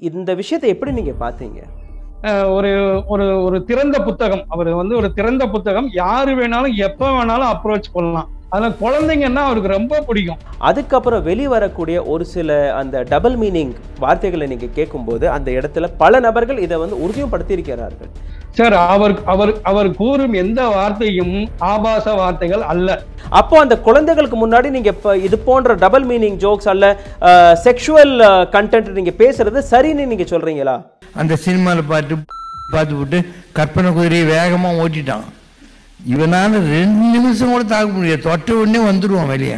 இந்த விஷயத்தை எப்படி நீங்க பார்த்தீங்க அஹ் ஒரு ஒரு ஒரு திறந்த புத்தகம் அவர் வந்து ஒரு திறந்த புத்தகம் யாரு வேணாலும் எப்ப வேணாலும் அப்ரோச் பண்ணலாம் அதுல குழந்தைங்கன்னா அவருக்கு ரொம்ப பிடிக்கும் அதுக்கப்புறம் வெளிவரக்கூடிய ஒரு சில அந்த டபுள் மீனிங் வார்த்தைகளை நீங்க கேட்கும்போது அந்த இடத்துல பல நபர்கள் இதை வந்து உறுதிப்படுத்தியிருக்கிறார்கள் சார் அவர் அவர் அவர் கூறும் எந்த வார்த்தையும் ஆபாச வார்த்தைகள் அல்ல அப்போ அந்த குழந்தைகளுக்கு முன்னாடி நீங்க இப்ப இது போன்ற டபுள் மீனிங் ஜோக்ஸ் அல்ல செக்ஷுவல் கண்டென்ட் நீங்க பேசுறது சரின்னு நீங்க சொல்றீங்களா அந்த சினிமாவில் பார்த்து பார்த்து விட்டு கற்பனை குதிரையை வேகமாக ஓட்டிட்டான் இவனால ரெண்டு நிமிஷம் கூட தாக்க முடியாது தொட்ட உடனே வந்துடுவான் வெளியே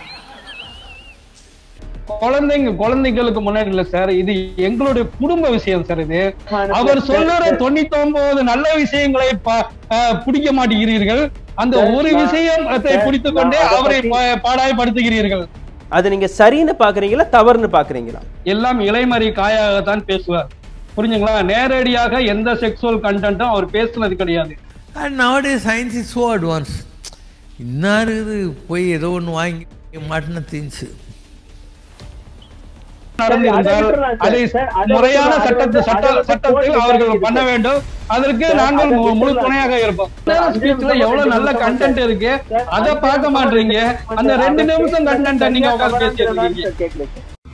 குழந்தைங்க குழந்தைகளுக்கு முன்னாடி இல்ல சார் இது எங்களுடைய குடும்ப விஷயம் சார் இது அவர் சொல்லுற தொண்ணூத்தி ஒன்பது நல்ல விஷயங்களை பா- அஹ் பிடிக்க மாட்டேங்கிறீர்கள் அந்த ஒரு விஷயத்தை பிடித்துக் கொண்டே அவரை பா- பாடாய்படுத்துகிறீர்கள் அது நீங்க சரின்னு பாக்குறீங்களா தவறுன்னு பாக்குறீங்களா எல்லாம் இளைமறி காயாகத்தான் பேசுவார் புரிஞ்சுங்களா நேரடியாக எந்த செக்ஸுவல் கண்டென்ட்டும் அவர் பேசுனது கிடையாது and nowadays science is so advance இன்னும் இருக்குது போய் ஏதோ ஒன்று வாங்கி மாட்டின திங்ஸ் நடந்திருந்தால் அதை முறையான சட்டத்தை சட்ட சட்டத்தில் அவர்கள் பண்ண வேண்டும் அதற்கு நாங்கள் மு- முழு துணையாக இருப்போம் ஸ்பீச்ல எவ்வளவு நல்ல கண்டென்ட் இருக்கு அதை பார்க்க மாட்டீங்க அந்த ரெண்டு நிமிஷம் கண்டென்ட் நீங்க உட்கார்ந்து பேசிட்டு இருக்கீங்க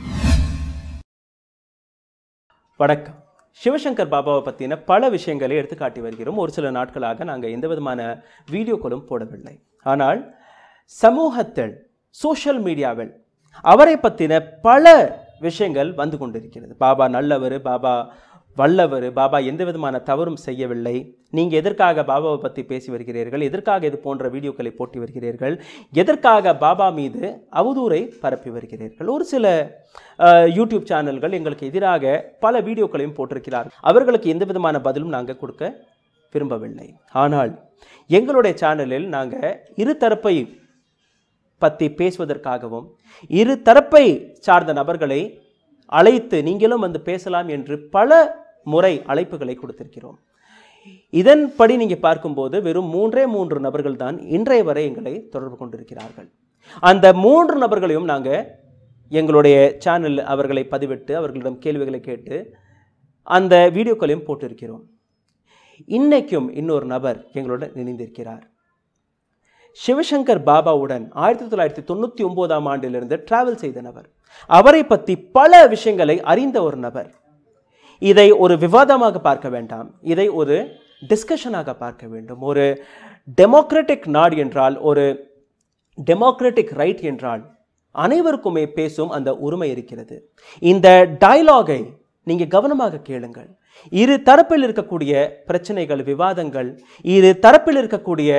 வணக்கம் சிவசங்கர் பாபாவை பற்றின பல விஷயங்களை எடுத்து காட்டி வருகிறோம் ஒரு சில நாட்களாக நாங்கள் எந்த விதமான வீடியோக்களும் போடவில்லை ஆனால் சமூகத்தில் சோஷியல் மீடியாவில் அவரை பற்றின பல விஷயங்கள் வந்து கொண்டிருக்கிறது பாபா நல்லவர் பாபா வல்லவர் பாபா எந்த விதமான தவறும் செய்யவில்லை நீங்கள் எதற்காக பாபாவை பற்றி பேசி வருகிறீர்கள் எதற்காக இது போன்ற வீடியோக்களை போட்டி வருகிறீர்கள் எதற்காக பாபா மீது அவதூறை பரப்பி வருகிறீர்கள் ஒரு சில அஹ், யூடியூப் சேனல்கள் எங்களுக்கு எதிராக பல வீடியோக்களையும் போட்டிருக்கிறார்கள் அவர்களுக்கு எந்த விதமான பதிலும் நாங்கள் கொடுக்க விரும்பவில்லை ஆனால் எங்களுடைய சேனலில் நாங்கள் இரு தரப்பை பற்றி பேசுவதற்காகவும் இரு தரப்பை சார்ந்த நபர்களை அழைத்து நீங்களும் வந்து பேசலாம் என்று பல முறை அழைப்புகளை கொடுத்திருக்கிறோம் இதன்படி நீங்கள் பார்க்கும்போது வெறும் மூன்றே மூன்று நபர்கள் தான் இன்றைய வரை எங்களை தொடர்பு கொண்டிருக்கிறார்கள் அந்த மூன்று நபர்களையும் நாங்கள் எங்களுடைய சேனல் அவர்களை பதிவிட்டு அவர்களிடம் கேள்விகளை கேட்டு அந்த வீடியோக்களையும் போட்டிருக்கிறோம் இன்னைக்கும் இன்னொரு நபர் எங்களுடன் இணைந்திருக்கிறார் சிவசங்கர் பாபாவுடன் ஆயிரத்தி தொள்ளாயிரத்தி தொண்ணூற்றி ஒன்பதாம் ஆண்டிலிருந்து டிராவல் செய்த நபர் அவரை பற்றி பல விஷயங்களை அறிந்த ஒரு நபர் இதை ஒரு விவாதமாக பார்க்க வேண்டாம் இதை ஒரு டிஸ்கஷனாக பார்க்க வேண்டும் ஒரு டெமோக்ராட்டிக் நாடு என்றால் ஒரு டெமோக்ராட்டிக் ரைட் என்றால் அனைவருக்குமே பேசும் அந்த உரிமை இருக்கிறது இந்த டயலாகை நீங்க கவனமாக கேளுங்கள் இரு தரப்பில் இருக்கக்கூடிய பிரச்சனைகள் விவாதங்கள் இரு தரப்பில் இருக்கக்கூடிய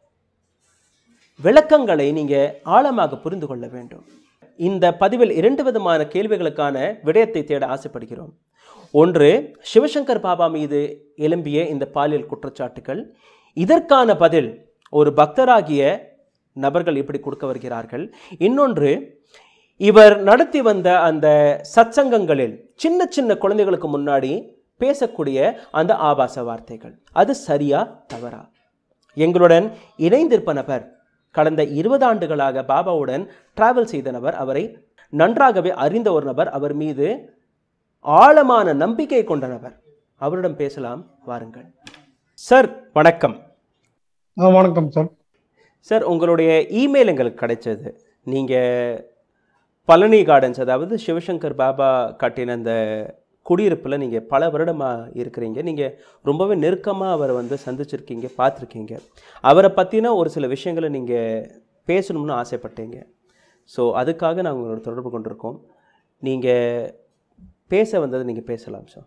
விளக்கங்களை நீங்க ஆழமாக புரிந்து கொள்ள வேண்டும் இந்த பதிவில் இரண்டு விதமான கேள்விகளுக்கான விடயத்தை தேட ஆசைப்படுகிறோம் ஒன்று சிவசங்கர் பாபா மீது எழும்பிய இந்த பாலியல் குற்றச்சாட்டுகள் இதற்கான பதில் ஒரு பக்தராகிய நபர்கள் எப்படி கொடுக்க வருகிறார்கள் இன்னொன்று இவர் நடத்தி வந்த அந்த சத்சங்கங்களில் சின்ன சின்ன குழந்தைகளுக்கு முன்னாடி பேசக்கூடிய அந்த ஆபாச வார்த்தைகள் அது சரியா தவறா எங்களுடன் இணைந்திருப்ப நபர் கடந்த இருபது ஆண்டுகளாக பாபாவுடன் டிராவல் செய்த நபர் அவரை நன்றாகவே அறிந்த ஒரு நபர் அவர் மீது ஆழமான நம்பிக்கை கொண்ட நபர் அவரிடம் பேசலாம் வாருங்கள் சார் வணக்கம் ஆ, வணக்கம் சார் சார் உங்களுடைய இமெயில் எங்களுக்கு கிடைச்சது நீங்கள் பழனி கார்டன்ஸ் அதாவது சிவசங்கர் பாபா கட்டின அந்த குடியிருப்பில் நீங்கள் பல வருடமாக இருக்கிறீங்க நீங்கள் ரொம்பவே நெருக்கமாக அவரை வந்து சந்திச்சிருக்கீங்க பார்த்துருக்கீங்க அவரை பற்றின ஒரு சில விஷயங்களை நீங்கள் பேசணும்னு ஆசைப்பட்டீங்க ஸோ அதுக்காக நாங்கள் உங்களோட தொடர்பு கொண்டிருக்கோம் நீங்கள் பேச வந்ததை நீங்கள் பேசலாம் சார்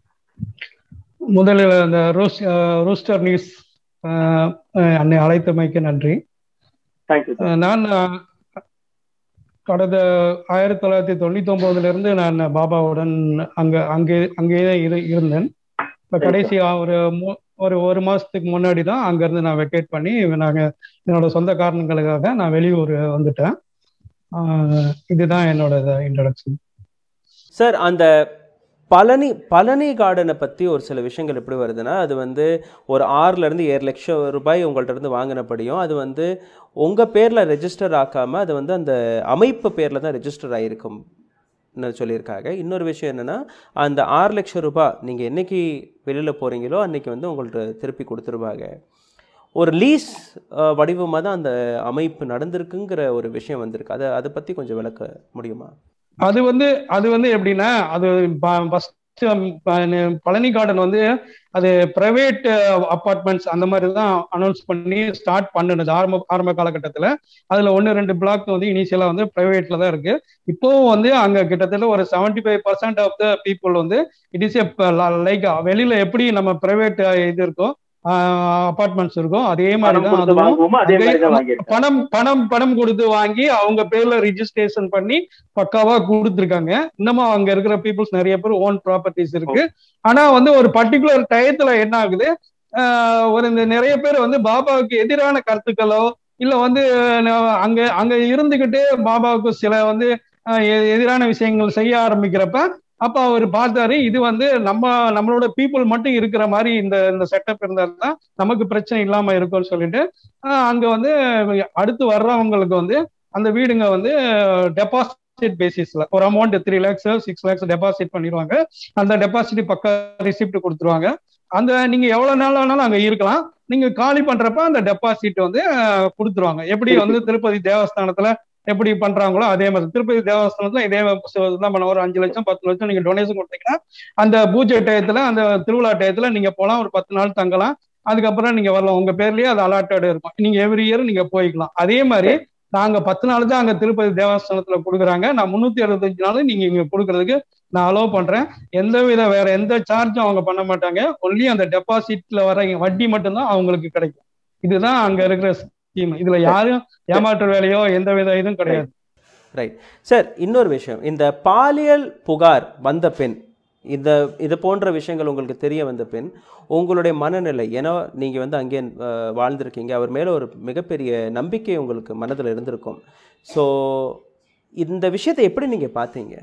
முதலில் அந்த ரூஸ் அஹ், ரூஸ்டர் நியூஸ் அஹ், அஹ், என்னை அழைத்தமைக்கு நன்றி தேங்க்யூ அஹ், நான் அஹ், கடந்த ஆயிரத்தி தொள்ளாயிரத்தி தொண்ணூத்தி ஒன்பதுல இருந்து நான் பாபாவுடன் அங்க அங்கே அங்கேயே இரு இருந்தேன் இப்ப கடைசி ஒரு மூ- ஒரு ஒரு மாசத்துக்கு முன்னாடி தான் அங்க இருந்து நான் வெக்கேட் பண்ணி நாங்க என்னோட சொந்த காரணங்களுக்காக நான் வெளியூர் வந்துட்டேன் அஹ், இதுதான் என்னோட இன்ட்ரடக்ஷன் சார் அந்த பழனி பழனி கார்டனை பற்றி ஒரு சில விஷயங்கள் எப்படி வருதுன்னா அது வந்து ஒரு ஆறுலேருந்து ஏழு லட்சம் ரூபாய் உங்கள்ட்ட இருந்து வாங்கினபடியும் அது வந்து உங்கள் பேரில் ரெஜிஸ்டர் ஆக்காமல் அது வந்து அந்த அமைப்பு பேரில் தான் ரெஜிஸ்டர் ஆகிருக்கும் சொல்லியிருக்காங்க இன்னொரு விஷயம் என்னென்னா அந்த ஆறு லட்சம் ரூபாய் நீங்கள் என்னைக்கு வெளியில் போகிறீங்களோ அன்னைக்கு வந்து உங்கள்ட்ட திருப்பி கொடுத்துருவாங்க ஒரு லீஸ் வடிவமாக தான் அந்த அமைப்பு நடந்திருக்குங்கிற ஒரு விஷயம் வந்திருக்கு அதை அதை பற்றி கொஞ்சம் விளக்க முடியுமா அது வந்து அது வந்து எப்படின்னா அது ஃபர்ஸ்ட் பழனி கார்டன் வந்து அது பிரைவேட் அப்பார்ட்மெண்ட்ஸ் அந்த மாதிரி தான் அனௌன்ஸ் பண்ணி ஸ்டார்ட் பண்ணுனது ஆரம்ப ஆரம்ப காலகட்டத்தில் அதில் ஒன்று ரெண்டு பிளாக் வந்து இனிஷியலாக வந்து பிரைவேட்ல தான் இருக்கு இப்போவும் வந்து அங்கே கிட்டத்தட்ட ஒரு seventy five percent of the people வந்து இட் இஸ் எ லைக் வெளியில எப்படி நம்ம பிரைவேட் இது இருக்கோ அபார்ட்மெண்ட்ஸ் இருக்கும் அதே மாதிரி பணம் தான் கொடுத்து அதுவும் வாங்குவோமோ அதே மாதிரி தான் அங்கேயும் வாங்கியிருக்காங்க பணம் பணம் பணம் கொடுத்து வாங்கி அவங்க பேர்ல ரிஜிஸ்ட்ரேஷன் பண்ணி பக்காவா கொடுத்துருக்காங்க இன்னமும் அங்க இருக்கிற பீப்புள்ஸ் நிறைய பேர் ஓன் ப்ராப்பர்ட்டிஸ் இருக்கு ஆனா வந்து ஒரு பர்டிகுலர் டயத்துல என்ன ஆகுது ஆஹ் ஒரு இந்த நிறைய பேர் வந்து பாபாவுக்கு எதிரான கருத்துக்களோ இல்ல வந்து நான் அங்க அங்க இருந்துகிட்டு பாபாவுக்கு சில வந்து ஆஹ் எ- எதிரான விஷயங்கள் செய்ய ஆரம்பிக்கிறப்ப அப்ப அவர் பார்த்தாரு இது வந்து நம்ம நம்மளோட பீப்புள் மட்டும் இருக்கிற மாதிரி இந்த இந்த செட்டப் இருந்தாருன்னா நமக்கு பிரச்சனை இல்லாம இருக்கும்னு சொல்லிட்டு ஆஹ் அங்க வந்து அடுத்து வர்றவங்களுக்கு வந்து அந்த வீடுங்க வந்து டெபாசிட் பேசிஸ்ல ஒரு amount three lakhs six lakhs deposit பண்ணிடுவாங்க அந்த டெபாசிட் பக்க ரிசிப்ட் கொடுத்துருவாங்க அந்த நீங்க எவ்வளவு நாள் ஆனாலும் அங்க இருக்கலாம் நீங்க காலி பண்றப்ப அந்த டெபாசிட் வந்து ஆஹ் கொடுத்துருவாங்க எப்படி வந்து திருப்பதி தேவஸ்தானத்துல எப்படி பண்றாங்களோ அதே மாதிரி திருப்பதி தேவஸ்தானத்துல இதே தான் பண்ண ஒரு அஞ்சு லட்சம் பத்து லட்சம் நீங்க டொனேஷன் கொடுத்தீங்கன்னா அந்த பூஜை டயத்துல அந்த திருவிழா டயத்துல நீங்க போலாம் ஒரு பத்து நாள் தங்கலாம் அதுக்கப்புறம் நீங்க வரலாம் உங்க பேர்லயே அது அலாட்டட் இருக்கும் நீங்க எவ்ரி இயர் நீங்க போய்க்கலாம் அதே மாதிரி நாங்க பத்து நாள் தான் அங்க திருப்பதி தேவஸ்தானத்துல கொடுக்குறாங்க நான் முன்னூத்தி அறுபத்தஞ்சு நாள் நீங்க இங்க கொடுக்கறதுக்கு நான் அலோவ் பண்றேன் எந்த வித வேற எந்த சார்ஜும் அவங்க பண்ண மாட்டாங்க ஒன்லி அந்த டெபாசிட்ல வர வட்டி மட்டும்தான் அவங்களுக்கு கிடைக்கும் இதுதான் அங்க இருக்கிற ஸ்கீம் இதுல யாரும் ஏமாற்று வேலையோ எந்த வித இதுவும் கிடையாது ரைட் சார் இன்னொரு விஷயம் இந்த பாலியல் புகார் வந்த பெண் இந்த இது போன்ற விஷயங்கள் உங்களுக்கு தெரிய வந்த பெண் உங்களுடைய மனநிலை ஏன்னா நீங்கள் வந்து அங்கே அஹ், வாழ்ந்திருக்கீங்க அவர் மேலே ஒரு மிகப்பெரிய நம்பிக்கை உங்களுக்கு மனதில் இருந்திருக்கும் ஸோ இந்த விஷயத்தை எப்படி நீங்கள் பார்த்தீங்க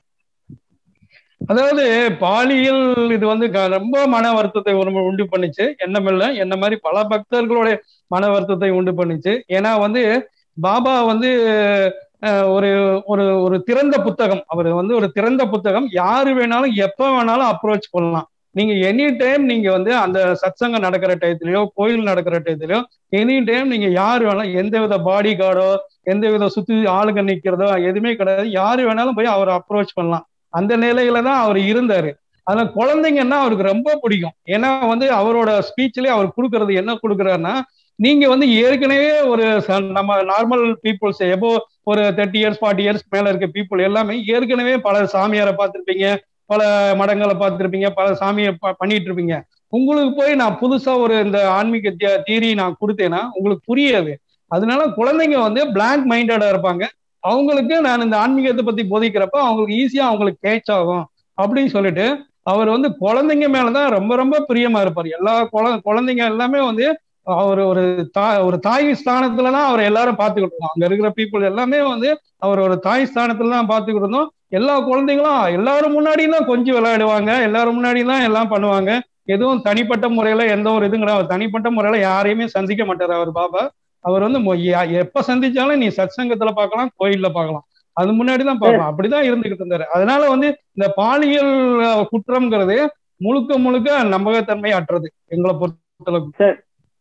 அதாவது பாலியல் இது வந்து க- ரொம்ப மன வருத்தத்தை ஒரு உண்டு பண்ணுச்சு எண்ணமில்ல என்ன மாதிரி பல பக்தர்களுடைய மன வருத்தத்தை உண்டு பண்ணுச்சு ஏன்னா வந்து பாபா வந்து அஹ், ஒரு ஒரு ஒரு திறந்த புத்தகம் அவர் வந்து ஒரு திறந்த புத்தகம் யாரு வேணாலும் எப்ப வேணாலும் அப்ரோச் பண்ணலாம் நீங்க எனி டைம் நீங்க வந்து அந்த சத்சங்கம் நடக்கிற டயத்துலயோ கோயில் நடக்கிற டயத்துலயோ எனி டைம் நீங்க யாரு வேணாலும் எந்த வித பாடி கார்டோ எந்த வித சுத்தி ஆளுங்க நிக்கிறதோ எதுவுமே கிடையாது யாரு வேணாலும் போய் அவரை அப்ரோச் பண்ணலாம் அந்த நிலையில தான் அவர் இருந்தாரு ஆனா குழந்தைங்கன்னா அவருக்கு ரொம்ப பிடிக்கும் ஏன்னா வந்து அவரோட ஸ்பீச்லயே அவர் கொடுக்கறது என்ன கொடுக்குறாருன்னா நீங்க வந்து ஏற்கனவே ஒரு ச- நம்ம நார்மல் பீப்புள்ஸ் எபோ ஒரு தேர்ட்டி இயர்ஸ் ஃபார்ட்டி இயர்ஸ் மேல இருக்க பீப்புள் எல்லாமே ஏற்கனவே பல சாமியாரை பார்த்திருப்பீங்க பல மடங்களை பார்த்திருப்பீங்க பல சாமியை ப- பண்ணிட்டு இருப்பீங்க உங்களுக்கு போய் நான் புதுசா ஒரு இந்த ஆன்மீக தீரி நான் கொடுத்தேன்னா உங்களுக்கு புரியாது அதனால குழந்தைங்க வந்து பிளாங்க் மைண்டடா இருப்பாங்க அவங்களுக்கு நான் இந்த ஆன்மீகத்தை பத்தி போதிக்கிறப்ப அவங்களுக்கு ஈஸியா அவங்களுக்கு கேட்ச் ஆகும் அப்படின்னு சொல்லிட்டு அவர் வந்து குழந்தைங்க மேலதான் ரொம்ப ரொம்ப பிரியமா இருப்பார் எல்லா குழ குழந்தைங்க எல்லாமே வந்து அவர் ஒரு தா ஒரு தாய் ஸ்தானத்துல தான் அவர் எல்லாரும் பார்த்துக்கிட்டு இருக்கோம் அங்க இருக்கிற பீப்புள் எல்லாமே வந்து அவர் ஒரு தாய் ஸ்தானத்துல தான் பார்த்துக்கிட்டு இருந்தோம் எல்லா குழந்தைங்களும் எல்லாரும் முன்னாடியும் தான் கொஞ்சம் விளையாடுவாங்க எல்லாரும் முன்னாடியும் தான் எல்லாம் பண்ணுவாங்க எதுவும் தனிப்பட்ட முறையில எந்த ஒரு இதுவும் கிடையாது அவர் தனிப்பட்ட முறையில யாரையுமே சந்திக்க மாட்டார் அவர் பாபா அவர் வந்து மொ- ய- எப்ப சந்திச்சாலும் நீ சத்சங்கத்துல பார்க்கலாம் கோயில்ல பார்க்கலாம் அது முன்னாடி தான் பார்க்கலாம் அப்படிதான் இருந்துகிட்டு இருந்தாரு அதனால வந்து இந்த பாலியல் அஹ், குற்றம்ங்கிறது முழுக்க முழுக்க நம்பகத்தன்மை அற்றது எங்களை பொறுத்தளவுக்கு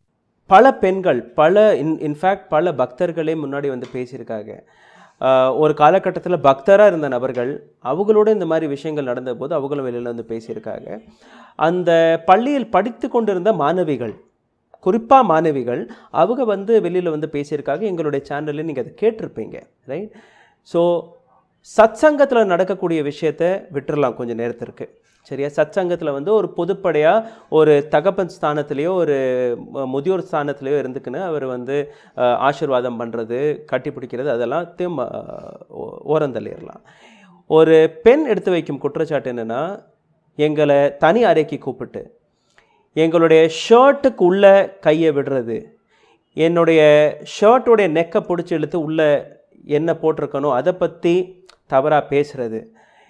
பல பெண்கள் பல இன் இன்ஃபேக்ட் பல பக்தர்களே முன்னாடி வந்து பேசியிருக்காங்க ஆஹ் ஒரு காலகட்டத்தில் பக்தராக இருந்த நபர்கள் அவங்களோட இந்த மாதிரி விஷயங்கள் நடந்தபோது அவங்களும் வெளியில் வந்து பேசியிருக்காங்க அந்த பள்ளியில் படித்து கொண்டிருந்த மாணவிகள் குறிப்பாக மாணவிகள் அவங்க வந்து வெளியில் வந்து பேசியிருக்காங்க எங்களுடைய சேனலில் நீங்கள் அதை கேட்டிருப்பீங்க ரைட் ஸோ சத்சங்கத்தில் நடக்கக்கூடிய விஷயத்த விட்டுறலாம் கொஞ்சம் நேரத்திற்கு சரியா சத்சங்கத்தில் வந்து ஒரு பொதுப்படையாக ஒரு தகப்பன் ஸ்தானத்திலேயோ ஒரு மு- முதியோர் ஸ்தானத்திலேயோ இருந்துக்குன்னு அவர் வந்து அஹ், ஆசீர்வாதம் பண்ணுறது கட்டி பிடிக்கிறது அதெல்லாம் திரும்ப ஓரந்தள்ளிடலாம் ஒரு பெண் எடுத்து வைக்கும் குற்றச்சாட்டு என்னென்னா எங்களை தனி அறைக்கு கூப்பிட்டு எங்களுடைய ஷர்ட்டுக்கு உள்ள கையை விடுறது என்னுடைய ஷர்ட்டோடைய நெக்கை பிடிச்சி இழுத்து உள்ள என்ன போட்டிருக்கணும் அதை பற்றி தவறாக பேசுறது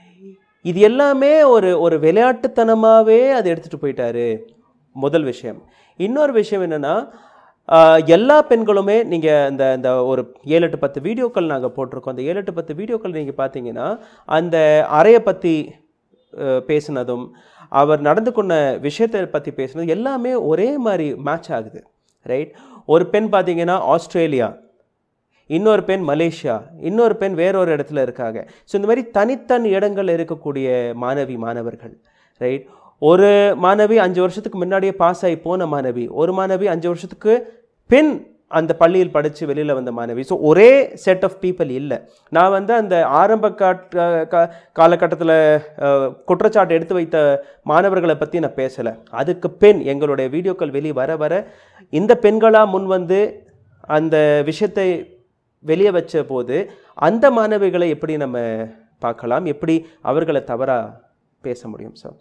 இது எல்லாமே ஒரு ஒரு விளையாட்டுத்தனமாகவே அதை எடுத்துகிட்டு போயிட்டாரு முதல் விஷயம் இன்னொரு விஷயம் என்னென்னா ஆஹ், எல்லா பெண்களுமே நீங்கள் இந்த இந்த ஒரு ஏழு எட்டு பத்து வீடியோக்கள் நாங்கள் போட்டிருக்கோம் அந்த ஏழு எட்டு பத்து வீடியோக்கள் நீங்கள் பார்த்தீங்கன்னா அந்த அறையை பற்றி பேசினதும் அவர் நடந்து கொண்ட விஷயத்தை பற்றி பேசினது எல்லாமே ஒரே மாதிரி மேட்ச் ஆகுது ரைட் ஒரு பெண் பார்த்தீங்கன்னா ஆஸ்திரேலியா இன்னொரு பெண் மலேசியா இன்னொரு பெண் வேறொரு இடத்துல இருக்காங்க ஸோ இந்த மாதிரி தனித்தனி இடங்கள்ல இருக்கக்கூடிய மாணவி மாணவர்கள் ரைட் ஒரு மாணவி அஞ்சு வருஷத்துக்கு முன்னாடியே பாஸ் ஆகி போன மாணவி ஒரு மாணவி அஞ்சு வருஷத்துக்கு பின் அந்த பள்ளியில் படித்து வெளியில் வந்த மாணவி ஸோ ஒரே செட் ஆஃப் பீப்புள் இல்லை நான் வந்து அந்த ஆரம்ப காட்ட கா காலகட்டத்தில் குற்றச்சாட்டு எடுத்து வைத்த மாணவர்களை பற்றி நான் பேசலை அதுக்கு பெண் எங்களுடைய வீடியோக்கள் வெளியே வர வர இந்த பெண்களாக முன் வந்து அந்த விஷயத்தை வெளியே வச்ச போது அந்த மாணவிகளை எப்படி நம்ம பார்க்கலாம் எப்படி அவர்களை தவறா பேச முடியும் சார்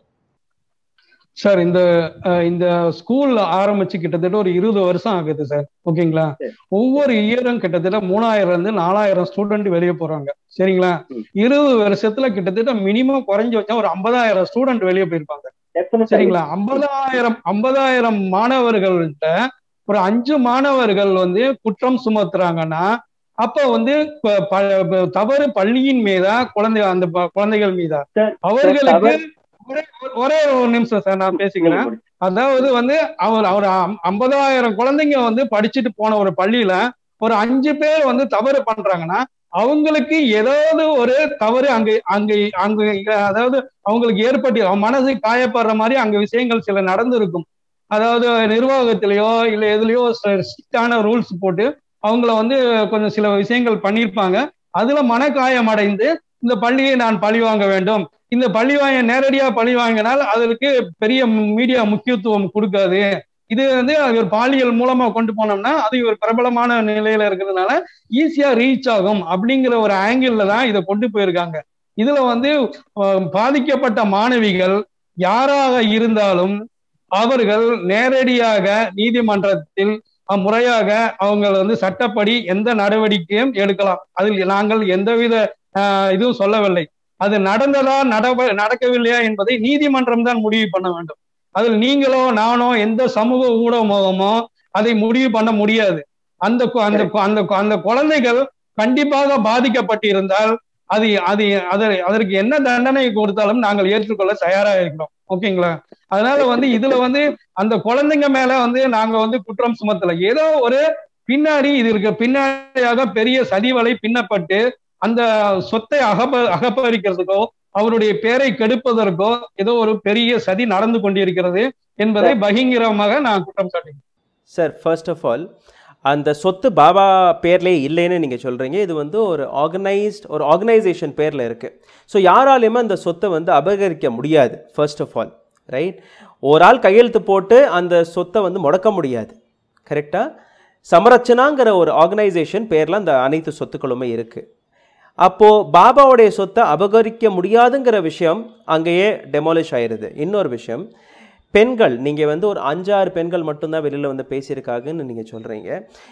சார் இந்த அஹ், இந்த ஸ்கூல் ஆரம்பிச்சு கிட்டத்தட்ட ஒரு இருபது வருஷம் ஆகுது சார் ஓகேங்களா ஒவ்வொரு இயரும் கிட்டத்தட்ட மூணாயிரம் இருந்து நாலாயிரம் ஸ்டூடெண்ட் வெளியே போறாங்க சரிங்களா இருபது வருஷத்துல கிட்டத்தட்ட மினிமம் குறைஞ்சு வச்சா ஒரு ஐம்பதாயிரம் ஸ்டூடெண்ட் வெளியே போயிருப்பாங்க சரிங்களா ஐம்பதாயிரம் ஐம்பதாயிரம் மாணவர்கள்ட்ட ஒரு அஞ்சு மாணவர்கள் வந்து குற்றம் சுமத்துறாங்கன்னா அப்ப வந்து ப- ப- ப- தவறு பள்ளியின் மீதா குழந்தை அந்த ப- குழந்தைகள் மீதா சார், அவர்களுக்கு ஒரே ஒரே ஒரு நிமிஷம் சார் நான் பேசிக்கிறேன் அதாவது வந்து அவர் அவர் அம்- ஐம்பதாயிரம் குழந்தைங்க வந்து படிச்சுட்டு போன ஒரு பள்ளியில ஒரு அஞ்சு பேர் வந்து தவறு பண்றாங்கன்னா அவங்களுக்கு ஏதாவது ஒரு தவறு அங்க அங்க அங்க அதாவது அவங்களுக்கு ஏற்பட்டு அவங்க மனசு காயப்படுற மாதிரி அங்க விஷயங்கள் சில நடந்திருக்கும் அதாவது நிர்வாகத்திலேயோ இல்ல எதுலயோ ஸ்ட்ரிக்டான ரூல்ஸ் போட்டு அவங்கள வந்து கொஞ்சம் சில விஷயங்கள் பண்ணியிருப்பாங்க அதுல மனக்காயம் அடைந்து இந்த பள்ளியை நான் பழி வாங்க வேண்டும் இந்த பழி வாங்க நேரடியா பழி வாங்கினால் அதற்கு பெரிய மீடியா முக்கியத்துவம் கொடுக்காது இது வந்து ஒரு பாலியல் மூலமா கொண்டு போனோம்னா அது ஒரு பிரபலமான நிலையில இருக்கிறதுனால ஈஸியா ரீச் ஆகும் அப்படிங்கிற ஒரு ஆங்கிள் தான் இதை கொண்டு போயிருக்காங்க இதுல வந்து அஹ், பாதிக்கப்பட்ட மாணவிகள் யாராக இருந்தாலும் அவர்கள் நேரடியாக நீதிமன்றத்தில் அஹ், முறையாக அவங்க வந்து சட்டப்படி எந்த நடவடிக்கையும் எடுக்கலாம் அதில் நாங்கள் எந்தவித அஹ், இதுவும் சொல்லவில்லை அது நடந்ததா நடவ நடக்கவில்லையா என்பதை நீதிமன்றம் தான் முடிவு பண்ண வேண்டும் அதில் நீங்களோ நானோ எந்த சமூக ஊடகமோ அதை முடிவு பண்ண முடியாது அந்த கு- அந்த கு- அந்த கு- அந்த குழந்தைகள் கண்டிப்பாக பாதிக்கப்பட்டிருந்தால் அது அது அதை- அதற்கு என்ன தண்டனை கொடுத்தாலும் நாங்கள் ஏற்றுக்கொள்ள தயாரா இருக்கிறோம் ஓகேங்களா அதனால வந்து இதுல வந்து அந்த குழந்தைங்க மேல வந்து நாங்க வந்து குற்றம் சுமத்தல ஏதோ ஒரு பின்னாடி இது இருக்க பின்னாடியாக பெரிய சதிவலை பின்னப்பட்டு அந்த சொத்தை அகப அகப்பறிக்கிறதுக்கோ அவருடைய பேரை கெடுப்பதற்கோ ஏதோ ஒரு பெரிய சதி நடந்து கொண்டிருக்கிறது என்பதை பகிங்கரமாக நான் குற்றம் சாட்டுகிறேன் சார் ஃபர்ஸ்ட் ஆஃப் ஆல் அந்த சொத்து பாபா பேர்லேயே இல்லைன்னு நீங்கள் சொல்கிறீங்க இது வந்து ஒரு ஆர்கனைஸ்ட் ஒரு ஆர்கனைசேஷன் பேரில் இருக்குது ஸோ யாராலையுமே அந்த சொத்தை வந்து அபகரிக்க முடியாது ஃபர்ஸ்ட் ஆஃப் ஆல் ரைட் ஒரு ஆள் கையெழுத்து போட்டு அந்த சொத்தை வந்து முடக்க முடியாது கரெக்டாக சமரச்சனாங்கிற ஒரு ஆர்கனைசேஷன் பேரில் அந்த அனைத்து சொத்துக்களுமே இருக்குது அப்போது பாபாவுடைய சொத்தை அபகரிக்க முடியாதுங்கிற விஷயம் அங்கேயே டெமாலிஷ் ஆயிடுது இன்னொரு விஷயம் பெண்கள் நீங்கள் வந்து ஒரு அஞ்சாறு பெண்கள் மட்டும்தான் வெளியில் வந்து பேசியிருக்காங்கன்னு நீங்கள் சொல்கிறீங்க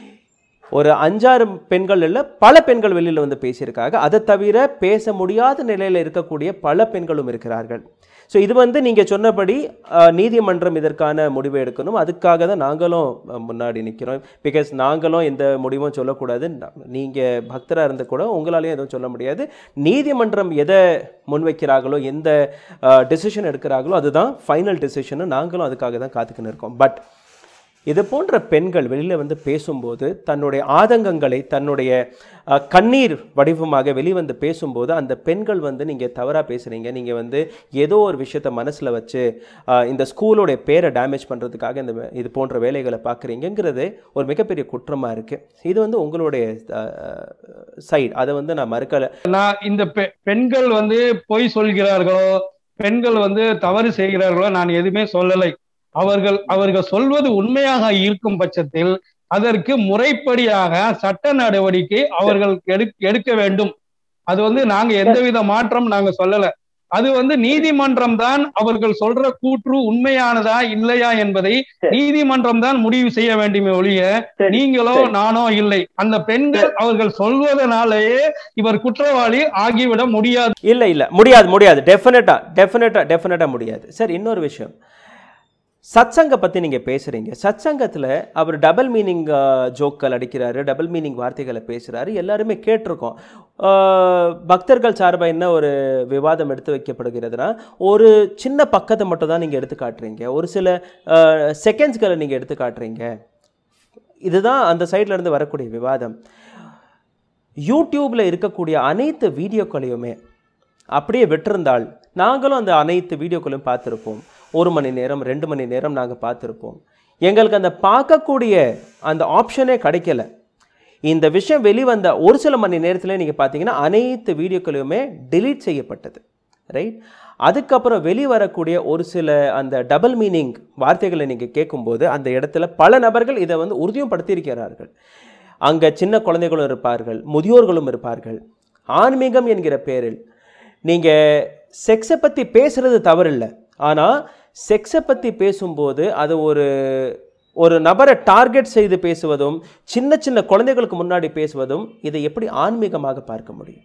ஒரு அஞ்சாறு பெண்கள் இல்லை பல பெண்கள் வெளியில் வந்து பேசியிருக்காங்க அதை தவிர பேச முடியாத நிலையில் இருக்கக்கூடிய பல பெண்களும் இருக்கிறார்கள் ஸோ இது வந்து நீங்கள் சொன்னபடி அஹ், நீதிமன்றம் இதற்கான முடிவை எடுக்கணும் அதுக்காக தான் நாங்களும் அஹ், முன்னாடி நிற்கிறோம் பிகாஸ் நாங்களும் எந்த முடிவும் சொல்லக்கூடாது நீங்கள் பக்தராக இருந்து கூட உங்களாலையும் எதுவும் சொல்ல முடியாது நீதிமன்றம் எதை முன்வைக்கிறார்களோ எந்த டெசிஷன் எடுக்கிறார்களோ அதுதான் ஃபைனல் டெசிஷன் நாங்களும் அதுக்காக தான் காத்துக்கின்னு இருக்கோம் பட் இது போன்ற பெண்கள் வெளியில் வந்து பேசும்போது தன்னுடைய ஆதங்கங்களை தன்னுடைய அஹ், கண்ணீர் வடிவமாக வெளிவந்து பேசும்போது அந்த பெண்கள் வந்து நீங்கள் தவறாக பேசுகிறீங்க நீங்கள் வந்து ஏதோ ஒரு விஷயத்தை மனசில் வச்சு அஹ், இந்த ஸ்கூலோடைய பேரை டேமேஜ் பண்ணுறதுக்காக இந்த வே- இது போன்ற வேலைகளை பார்க்குறீங்கிறது ஒரு மிகப்பெரிய குற்றமாக இருக்குது இது வந்து உங்களுடைய சைடு அதை வந்து நான் மறுக்கலை நான் இந்த பெ- பெண்கள் வந்து பொய் சொல்கிறார்களோ பெண்கள் வந்து தவறு செய்கிறார்களோ நான் எதுவுமே சொல்லலை அவர்கள் அவர்கள் சொல்வது உண்மையாக இருக்கும் பட்சத்தில் அதற்கு முறைப்படியாக சட்ட நடவடிக்கை அவர்கள் எடு- எடுக்க வேண்டும் அது வந்து நாங்க எந்தவித மாற்றம் நாங்க சொல்லல அது வந்து நீதிமன்றம் தான் அவர்கள் சொல்ற கூற்று உண்மையானதா இல்லையா என்பதை நீதிமன்றம் தான் முடிவு செய்ய வேண்டுமே ஒழிய சரி, நீங்களோ சரி. நானோ இல்லை அந்த பெண்கள் அவர்கள் சொல்வதனாலேயே இவர் குற்றவாளி ஆகிவிட முடியாது இல்லை இல்லை முடியாது முடியாது டெஃபினட்டாக டெஃபினட்டாக டெஃபினட்டாக முடியாது சார் இன்னொரு விஷயம் சத்சங்க பற்றி நீங்கள் பேசுகிறீங்க சத்சங்கத்தில் அவர் டபுள் மீனிங் ஜோக்கள் அடிக்கிறாரு டபுள் மீனிங் வார்த்தைகளை பேசுகிறாரு எல்லாருமே கேட்டிருக்கோம் ஆஹ், பக்தர்கள் சார்பாக என்ன ஒரு விவாதம் எடுத்து வைக்கப்படுகிறதுனா ஒரு சின்ன பக்கத்தை மட்டும் தான் நீங்கள் எடுத்து காட்டுறீங்க ஒரு சில செகண்ட்ஸ்களை நீங்கள் எடுத்து காட்டுறீங்க இதுதான் அந்த சைடுல இருந்து வரக்கூடிய விவாதம் யூடியூப்ல இருக்கக்கூடிய அனைத்து வீடியோக்களையுமே அப்படியே விட்டிருந்தால் நாங்களும் அந்த அனைத்து வீடியோக்களையும் பார்த்துருப்போம் ஒரு மணி நேரம் ரெண்டு மணி நேரம் நாங்கள் பார்த்துருப்போம் எங்களுக்கு அந்த பார்க்கக்கூடிய அந்த ஆப்ஷனே கிடைக்கல இந்த விஷயம் வெளிவந்த ஒரு சில மணி நேரத்தில் நீங்கள் பார்த்தீங்கன்னா அனைத்து வீடியோக்களையுமே delete செய்யப்பட்டது ரைட் அதுக்கப்புறம் வெளிவரக்கூடிய ஒரு சில அந்த டபுள் மீனிங் வார்த்தைகளை நீங்கள் கேட்கும்போது அந்த இடத்துல பல நபர்கள் இதை வந்து உறுதியும் படுத்தியிருக்கிறார்கள் அங்கே சின்ன குழந்தைகளும் இருப்பார்கள் முதியோர்களும் இருப்பார்கள் ஆன்மீகம் என்கிற பேரில் நீங்கள் செக்ஸை பற்றி பேசுறது தவறில்லை ஆனால் செக்ஸை பற்றி பேசும்போது அது ஒரு ஒரு நபரை டார்கெட் செய்து பேசுவதும் சின்ன சின்ன குழந்தைகளுக்கு முன்னாடி பேசுவதும் இதை எப்படி ஆன்மீகமாக பார்க்க முடியும்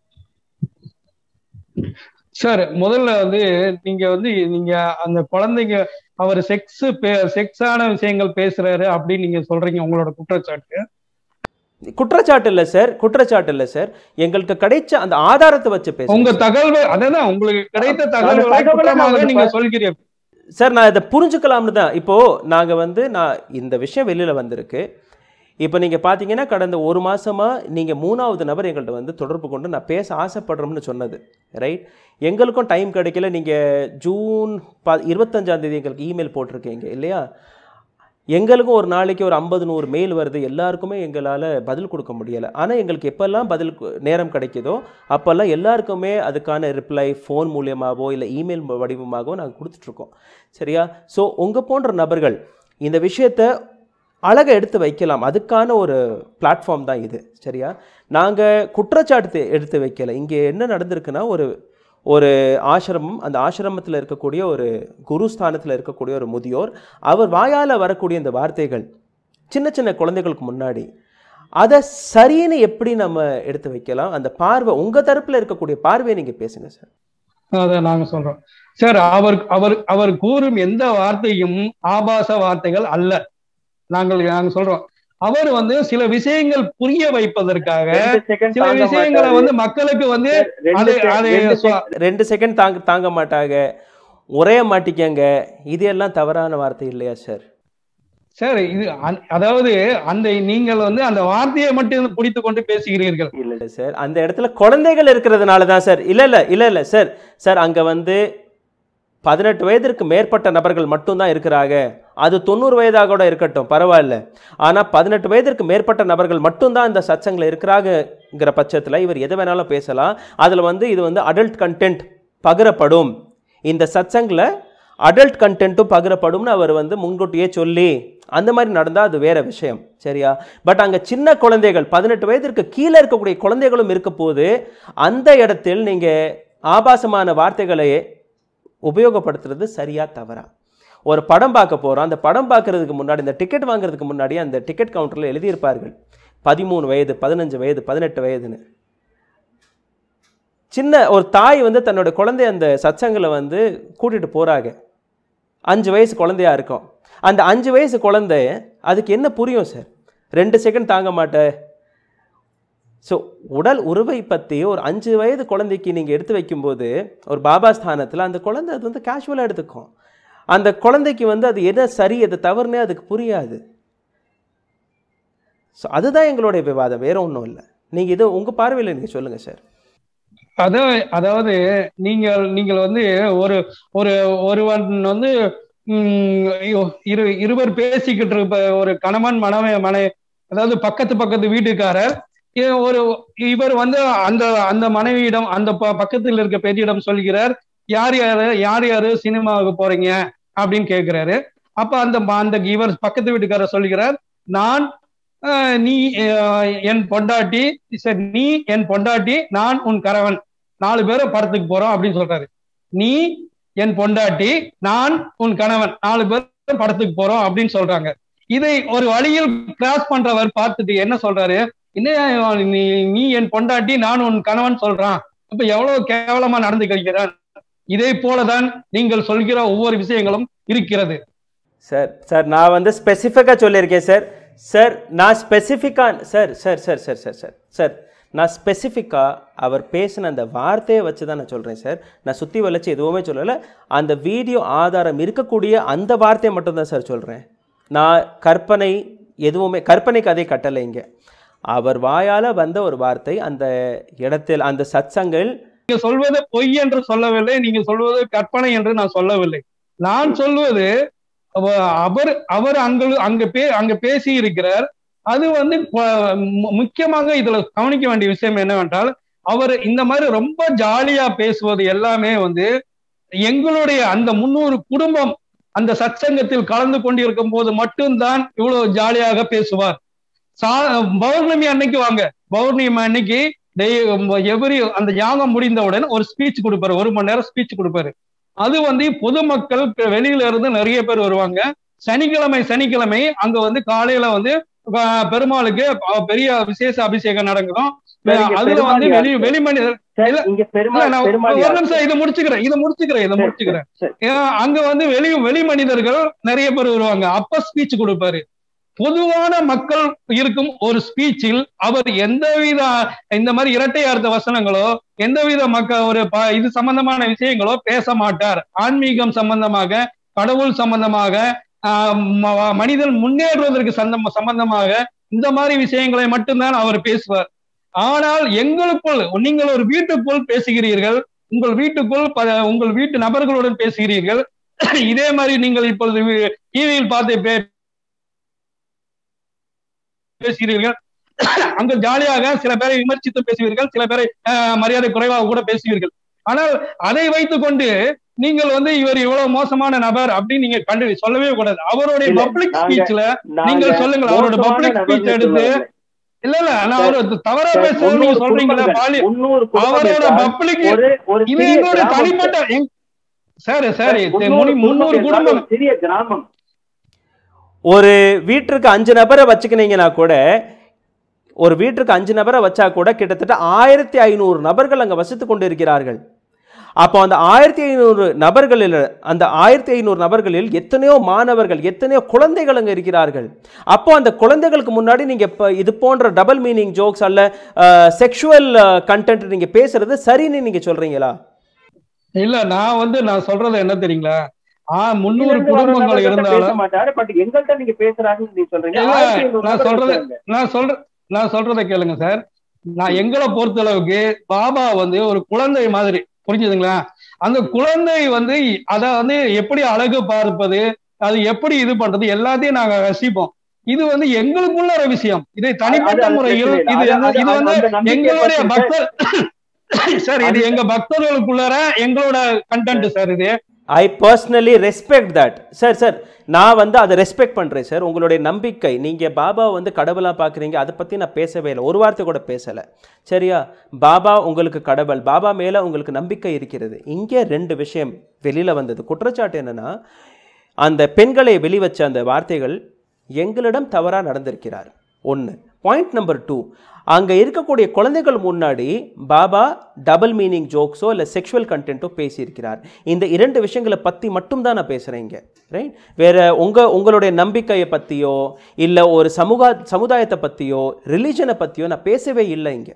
சார் முதல்ல வந்து நீங்க வந்து நீங்க அந்த குழந்தைங்க அவர் செக்ஸ் செக்ஸான விஷயங்கள் பேசுறாரு அப்படின்னு நீங்க சொல்றீங்க உங்களோட குற்றச்சாட்டு குற்றச்சாட்டு இல்லை சார் குற்றச்சாட்டு இல்லை சார் எங்களுக்கு கிடைச்ச அந்த ஆதாரத்தை வச்சு உங்க பேசுங்க தகவல் அதான் உங்களுக்கு கிடைத்த தகவல்களை தகவலை குற்றமாக நான் நீங்க சொல்கிறீங்க சார் நான் இதை புரிஞ்சுக்கலாம்னு தான் இப்போ நாங்க வந்து நான் இந்த விஷயம் வெளியில வந்திருக்கு இப்போ நீங்க பார்த்தீங்கன்னா கடந்த ஒரு மாசமா நீங்க மூணாவது நபர் எங்கள்கிட்ட வந்து தொடர்பு கொண்டு நான் பேச ஆசைப்படுறோம்னு சொன்னது ரைட் எங்களுக்கும் டைம் கிடைக்கல நீங்க ஜூன் ப இருபத்தஞ்சாம் தேதி எங்களுக்கு இமெயில் போட்டிருக்கீங்க இல்லையா எங்களுக்கும் ஒரு நாளைக்கு ஒரு ஐம்பது நூறு மெயில் வருது எல்லாருக்குமே எங்களால் பதில் கொடுக்க முடியலை ஆனால் எங்களுக்கு எப்பெல்லாம் பதில் கு- நேரம் கிடைக்குதோ அப்போல்லாம் எல்லாருக்குமே அதுக்கான ரிப்ளை ஃபோன் மூலியமாகவோ இல்லை இமெயில் வடிவமாகவோ நாங்கள் கொடுத்துட்ருக்கோம் சரியா ஸோ உங்கள் போன்ற நபர்கள் இந்த விஷயத்தை அழகை எடுத்து வைக்கலாம் அதுக்கான ஒரு பிளாட்ஃபார்ம் தான் இது சரியா நாங்கள் குற்றச்சாட்டு எடுத்து வைக்கல இங்கே என்ன நடந்திருக்குன்னா ஒரு ஒரு ஆசிரமம் அந்த ஆசிரமத்தில் இருக்கக்கூடிய ஒரு குருஸ்தானத்தில் இருக்கக்கூடிய ஒரு முதியோர் அவர் வாயால் வரக்கூடிய இந்த வார்த்தைகள் சின்ன சின்ன குழந்தைகளுக்கு முன்னாடி அதை சரின்னு எப்படி நம்ம எடுத்து வைக்கலாம் அந்த பார்வை உங்கள் தரப்பில் இருக்கக்கூடிய பார்வையை நீங்கள் பேசுங்க சார் அதை நாங்க சொல்றோம் சார் அவர் அவர் அவர் கூறும் எந்த வார்த்தையும் ஆபாச வார்த்தைகள் அல்ல நாங்கள் நாங்க சொல்றோம் அவர் வந்து சில விஷயங்கள் புரிய வைப்பதற்காக ரெண்டு second சில தாங்க விஷயங்களை மாட்டாரு. வந்து மக்களுக்கு வந்து ரெண்டு அது sec- அது ரெண்டு சொ- sec- ரெண்டு செகண்ட் தாங்க தாங்க மாட்டாங்க உரைய மாட்டிக்கங்க இது எல்லாம் தவறான வார்த்தை இல்லையா சார் சார் இது அந்- அதாவது அந்த நீங்கள் வந்து அந்த வார்த்தையை மட்டும் பிடித்து கொண்டு பேசுகிறீர்கள் இல்ல இல்லை சார் அந்த இடத்துல குழந்தைகள் இருக்கிறதுனால தான் சார் இல்லை இல்லை இல்லை இல்லை சார் சார் அங்கே வந்து பதினெட்டு வயதிற்கு மேற்பட்ட நபர்கள் மட்டும்தான் இருக்கிறாங்க அது தொண்ணூறு வயதாக கூட இருக்கட்டும் பரவாயில்ல ஆனால் பதினெட்டு வயதிற்கு மேற்பட்ட நபர்கள் மட்டும்தான் இந்த சச்சங்கில் இருக்கிறாங்கங்கிற பட்சத்தில் இவர் எதை வேணாலும் பேசலாம் அதில் வந்து இது வந்து அடல்ட் கண்டென்ட் பகிரப்படும் இந்த சச்சங்கில் அடல்ட் கண்டென்ட்டும் பகிரப்படும்னு அவர் வந்து முன்கூட்டியே சொல்லி அந்த மாதிரி நடந்தால் அது வேற விஷயம் சரியா பட் அங்கே சின்ன குழந்தைகள் பதினெட்டு வயதிற்கு கீழே இருக்கக்கூடிய குழந்தைகளும் இருக்க போது அந்த இடத்தில் நீங்கள் ஆபாசமான வார்த்தைகளை உபயோகப்படுத்துறது சரியா தவறா ஒரு படம் பார்க்க போகிறோம் அந்த படம் பார்க்கறதுக்கு முன்னாடி இந்த டிக்கெட் வாங்குறதுக்கு முன்னாடி அந்த டிக்கெட் கவுண்டரில் எழுதியிருப்பார்கள் பதிமூணு வயது பதினஞ்சு வயது பதினெட்டு வயதுன்னு சின்ன ஒரு தாய் வந்து தன்னோட குழந்தைய அந்த சச்சங்களை வந்து கூட்டிட்டு போறாங்க அஞ்சு வயசு குழந்தையா இருக்கும் அந்த அஞ்சு வயசு குழந்தை அதுக்கு என்ன புரியும் சார் ரெண்டு செகண்ட் தாங்க மாட்டேன் ஸோ உடல் உருவை பற்றி ஒரு அஞ்சு வயது குழந்தைக்கு நீங்கள் எடுத்து வைக்கும்போது ஒரு பாபா ஸ்தானத்தில் அந்த குழந்தை அது வந்து கேஷுவலாக எடுத்துக்கும் அந்த குழந்தைக்கு வந்து அது எது சரி எது தவறுனே அதுக்கு புரியாது ஸோ அதுதான் எங்களுடைய விவாதம் வேற ஒன்றும் இல்லை நீங்கள் இது உங்கள் பார்வையில் நீங்கள் சொல்லுங்கள் சார் அதான் அதாவது நீங்கள் நீங்கள் வந்து ஒரு ஒரு ஒருவன் வந்து ம், ஐயோ, இரு இருவர் பேசிக்கிட்டு இருப்ப ஒரு கணவன் மனைவி மனை அதாவது பக்கத்து பக்கத்து வீட்டுக்காரர் இ- ஒரு இவர் வந்து அந்த அந்த மனைவியிடம் அந்த ப- பக்கத்தில் இருக்க பெண்ணிடம் சொல்கிறார் யார் யாரு யார் யாரு சினிமாவுக்கு போறீங்க அப்படின்னு கேட்கிறாரு அப்ப அந்த ம- அந்த இவர் பக்கத்து வீட்டுக்காரர் சொல்கிறார் நான் ஆஹ், நீ ஆஹ், என் பொண்டாட்டி சரி நீ என் பொண்டாட்டி நான் உன் கணவன் நாலு பேரும் படத்துக்கு போறோம் அப்படின்னு சொல்றாரு நீ என் பொண்டாட்டி நான் உன் கணவன் நாலு பேரும் படத்துக்கு போறோம் அப்படின்னு சொல்றாங்க இதை ஒரு வழியில் கிராஸ் பண்றவர் பார்த்துட்டு என்ன சொல்றாரு என்ன நீ நீ என் பொண்டாட்டி நான் உன் கணவன் சொல்றான் அப்ப எவ்வளவு கேவலமா நடந்து கழிக்கிறான் இதே போலதான் நீங்கள் சொல்கிற ஒவ்வொரு விஷயங்களும் இருக்கிறது சார் சார் நான் வந்து ஸ்பெசிஃபிக்காக சொல்லியிருக்கேன் சார் சார் நான் ஸ்பெசிஃபிக்காக sir sir sir sir sir sir sir நான் ஸ்பெசிஃபிக்காக அவர் பேசின அந்த வார்த்தையை வச்சு தான் நான் சொல்கிறேன் சார் நான் சுற்றி வளைச்சு எதுவுமே சொல்லலை அந்த வீடியோ ஆதாரம் இருக்கக்கூடிய அந்த வார்த்தையை மட்டும்தான் சார் சொல்கிறேன் நான் கற்பனை எதுவுமே கற்பனை கதை கட்டலை இங்கே அவர் வாயால் வந்த ஒரு வார்த்தை அந்த இடத்தில் அந்த சத்சங்கள் நீங்க சொல்வது பொய் என்று சொல்லவில்லை நீங்க சொல்வது கற்பனை என்று நான் சொல்லவில்லை நான் சொல்வது அவ- அவர் அவர் அங்க அங்க பே அங்க பேசி இருக்கிறார் அது வந்து ப- மு- முக்கியமாக இதுல கவனிக்க வேண்டிய விஷயம் என்னவென்றால் அவர் இந்த மாதிரி ரொம்ப ஜாலியா பேசுவது எல்லாமே வந்து எங்களுடைய அந்த முன்னூறு குடும்பம் அந்த சத்சங்கத்தில் கலந்து கொண்டிருக்கும் போது மட்டும்தான் இவ்வளவு ஜாலியாக பேசுவார் சா பௌர்ணமி அன்னைக்கு வாங்க பௌர்ணமி அன்னைக்கு எவரி அந்த யாகம் முடிந்தவுடன் ஒரு ஸ்பீச் கொடுப்பாரு ஒரு மணி நேரம் ஸ்பீச் கொடுப்பாரு அது வந்து பொதுமக்கள் பெ- வெளியில இருந்து நிறைய பேர் வருவாங்க சனிக்கிழமை சனிக்கிழமை அங்க வந்து காலையில வந்து ஆஹ், பெருமாளுக்கு அஹ், பெரிய விசேஷ அபிஷேகம் நடக்கும் சரிங்க, அதுல பெருமாள் வந்து யார் வெளி சார்? வெளிமனிதர் சார், இல்ல, இங்க இல்ல, பெருமாள் நான் பெருமாள் ஒரு யார் நிமிஷம் இதை முடிச்சுக்கிறேன் இதை முடிச்சுக்கிறேன் இதை சரி, முடிச்சுக்கிறேன் சரி. ஏன் அங்க வந்து வெளி வெளி மனிதர்கள் நிறைய பேர் வருவாங்க அப்ப ஸ்பீச் கொடுப்பாரு பொதுவான மக்கள் இருக்கும் ஒரு ஸ்பீச்சில் அவர் எந்தவித இந்த மாதிரி இரட்டை அர்த்த வசனங்களோ எந்தவித மக்க ஒரு ப- இது சம்பந்தமான விஷயங்களோ பேச மாட்டார் ஆன்மீகம் சம்பந்தமாக கடவுள் சம்பந்தமாக ஆஹ் ம- மனிதன் முன்னேறுவதற்கு சந்தம் சம்பந்தமாக இந்த மாதிரி விஷயங்களை மட்டும்தான் அவர் பேசுவார் ஆனால் எங்களுக்குள் நீங்கள் ஒரு வீட்டுக்குள் பேசுகிறீர்கள் உங்கள் வீட்டுக்குள் ப- உங்கள் வீட்டு நபர்களுடன் பேசுகிறீர்கள் இதே மாதிரி நீங்கள் இப்பொழுது டிவியில் பார்த்து பே- பேசுகிறீர்கள் அங்க ஜாலியாக சில பேரை விமர்சித்து பேசுவீர்கள் சில பேரை அஹ், மரியாதை குறைவாக கூட பேசுவீர்கள் ஆனால் அதை வைத்துக் கொண்டு நீங்கள் வந்து இவர் இவ்வளவு மோசமான நபர் அப்படின்னு நீங்க கண்டு சொல்லவே கூடாது அவருடைய இல்ல, பப்ளிக் நாங்க- ஸ்பீச்ல நாங்க நீங்கள் சொல்லுங்கள் அவரோட மோசமான பப்ளிக் நபர்னு ஸ்பீச் எடுத்து சொல்லவில்லை. இல்ல இல்ல நான் சார், அவரு தவறா சார், பேசுறது நீங்க முந்நூறு சொல்றீங்களா குடும்பங்கள், பாலி முந்நூறு குடும்பங்கள் அவரோட சார். பப்ளிக் ஒரு ஒரு இது சிறிய எங்களுடைய கிராமம் தனிப்பட்ட எங்க- சரி சரி சார், முந்நூறு முன்னூறு குடும்பம் என்றால் குடும்பம் ஒரு சிறிய கிராமம் ஒரு வீட்டிற்கு அஞ்சு நபரை வச்சுக்கினீங்கன்னா கூட ஒரு வீட்டிற்கு அஞ்சு நபரை வச்சா கூட கிட்டத்தட்ட ஆயிரத்தி ஐநூறு நபர்கள் அங்கே வசித்து கொண்டு இருக்கிறார்கள் அப்போ அந்த ஆயிரத்தி ஐநூறு நபர்களில் அந்த ஆயிரத்தி ஐநூறு நபர்களில் எத்தனையோ மாணவர்கள் எத்தனையோ குழந்தைகள் அங்கே இருக்கிறார்கள் அப்போ அந்த குழந்தைகளுக்கு முன்னாடி நீங்கள் இப்போ இது போன்ற டபுள் மீனிங் ஜோக்ஸ் அல்ல செக்ஷுவல் கண்டென்ட் நீங்கள் பேசுறது சரின்னு நீங்கள் சொல்கிறீங்களா இல்ல நான் வந்து நான் சொல்றது என்ன தெரியுங்களா ஆ முன்னூறு இங்கிருந்து வர குடும்பங்கள் நபர்கிட்ட இருந்தாலும் பேச மாட்டாரு பட் எங்கள்கிட்ட நீங்க பேசுறாங்கன்னு நீங்க சொல்றீங்க இல்ல, ஆயிரத்தி ஐநூறு நான் நபர்கள் சொல்றது- இருக்காங்க. நான் சொல்ற நான் சொல்றதை கேளுங்க சார் நான் எங்களை பொறுத்த அளவுக்கு பாபா வந்து ஒரு குழந்தை மாதிரி புரிஞ்சுதுங்களா அந்த குழந்தை வந்து அத வந்து எப்படி அழகு பார்ப்பது அது எப்படி இது பண்றது எல்லாத்தையும் நாங்க ரசிப்போம் இது வந்து எங்களுக்குள்ள ஒரு விஷயம் இதை தனிப்பட்ட அது- அது முறையில் பிரச்சனை இது இல்லை. வந்து- அது- இது அது- வந்து அந்த நம்பிக்கை எங்களுடைய பற்றி பக்தர் சார் இது எங்க பக்தர்களுக்குள்ளார எங்களோட கண்டென்ட் சார் இது I personally respect that sir sir நான் வந்து அதை ரெஸ்பெக்ட் பண்ணுறேன் சார் உங்களுடைய நம்பிக்கை நீங்கள் பாபா வந்து கடவுளாக பார்க்குறீங்க அதை பற்றி நான் பேசவே இல்லை ஒரு வார்த்தை கூட பேசலை சரியா பாபா உங்களுக்கு கடவுள் பாபா மேலே உங்களுக்கு நம்பிக்கை இருக்கிறது இங்கே ரெண்டு விஷயம் வெளியில் வந்தது குற்றச்சாட்டு என்னென்னா அந்த பெண்களை வெளிவச்ச அந்த வார்த்தைகள் எங்களிடம் தவறாக நடந்திருக்கிறார் ஒன்று பாயிண்ட் நம்பர் டூ அங்கே இருக்கக்கூடிய குழந்தைகள் முன்னாடி பாபா டபுள் மீனிங் ஜோக்ஸோ இல்லை செக்ஷுவல் கண்டென்ட்டோ பேசியிருக்கிறார் இந்த இரண்டு விஷயங்களை பற்றி மட்டும்தான் நான் பேசுகிறேன் இங்கே ரைட் வேற உங்கள் உங்களுடைய நம்பிக்கையை பற்றியோ இல்லை ஒரு சமூக சமுதாயத்தை பற்றியோ ரிலீஜனை பற்றியோ நான் பேசவே இல்லை இங்கே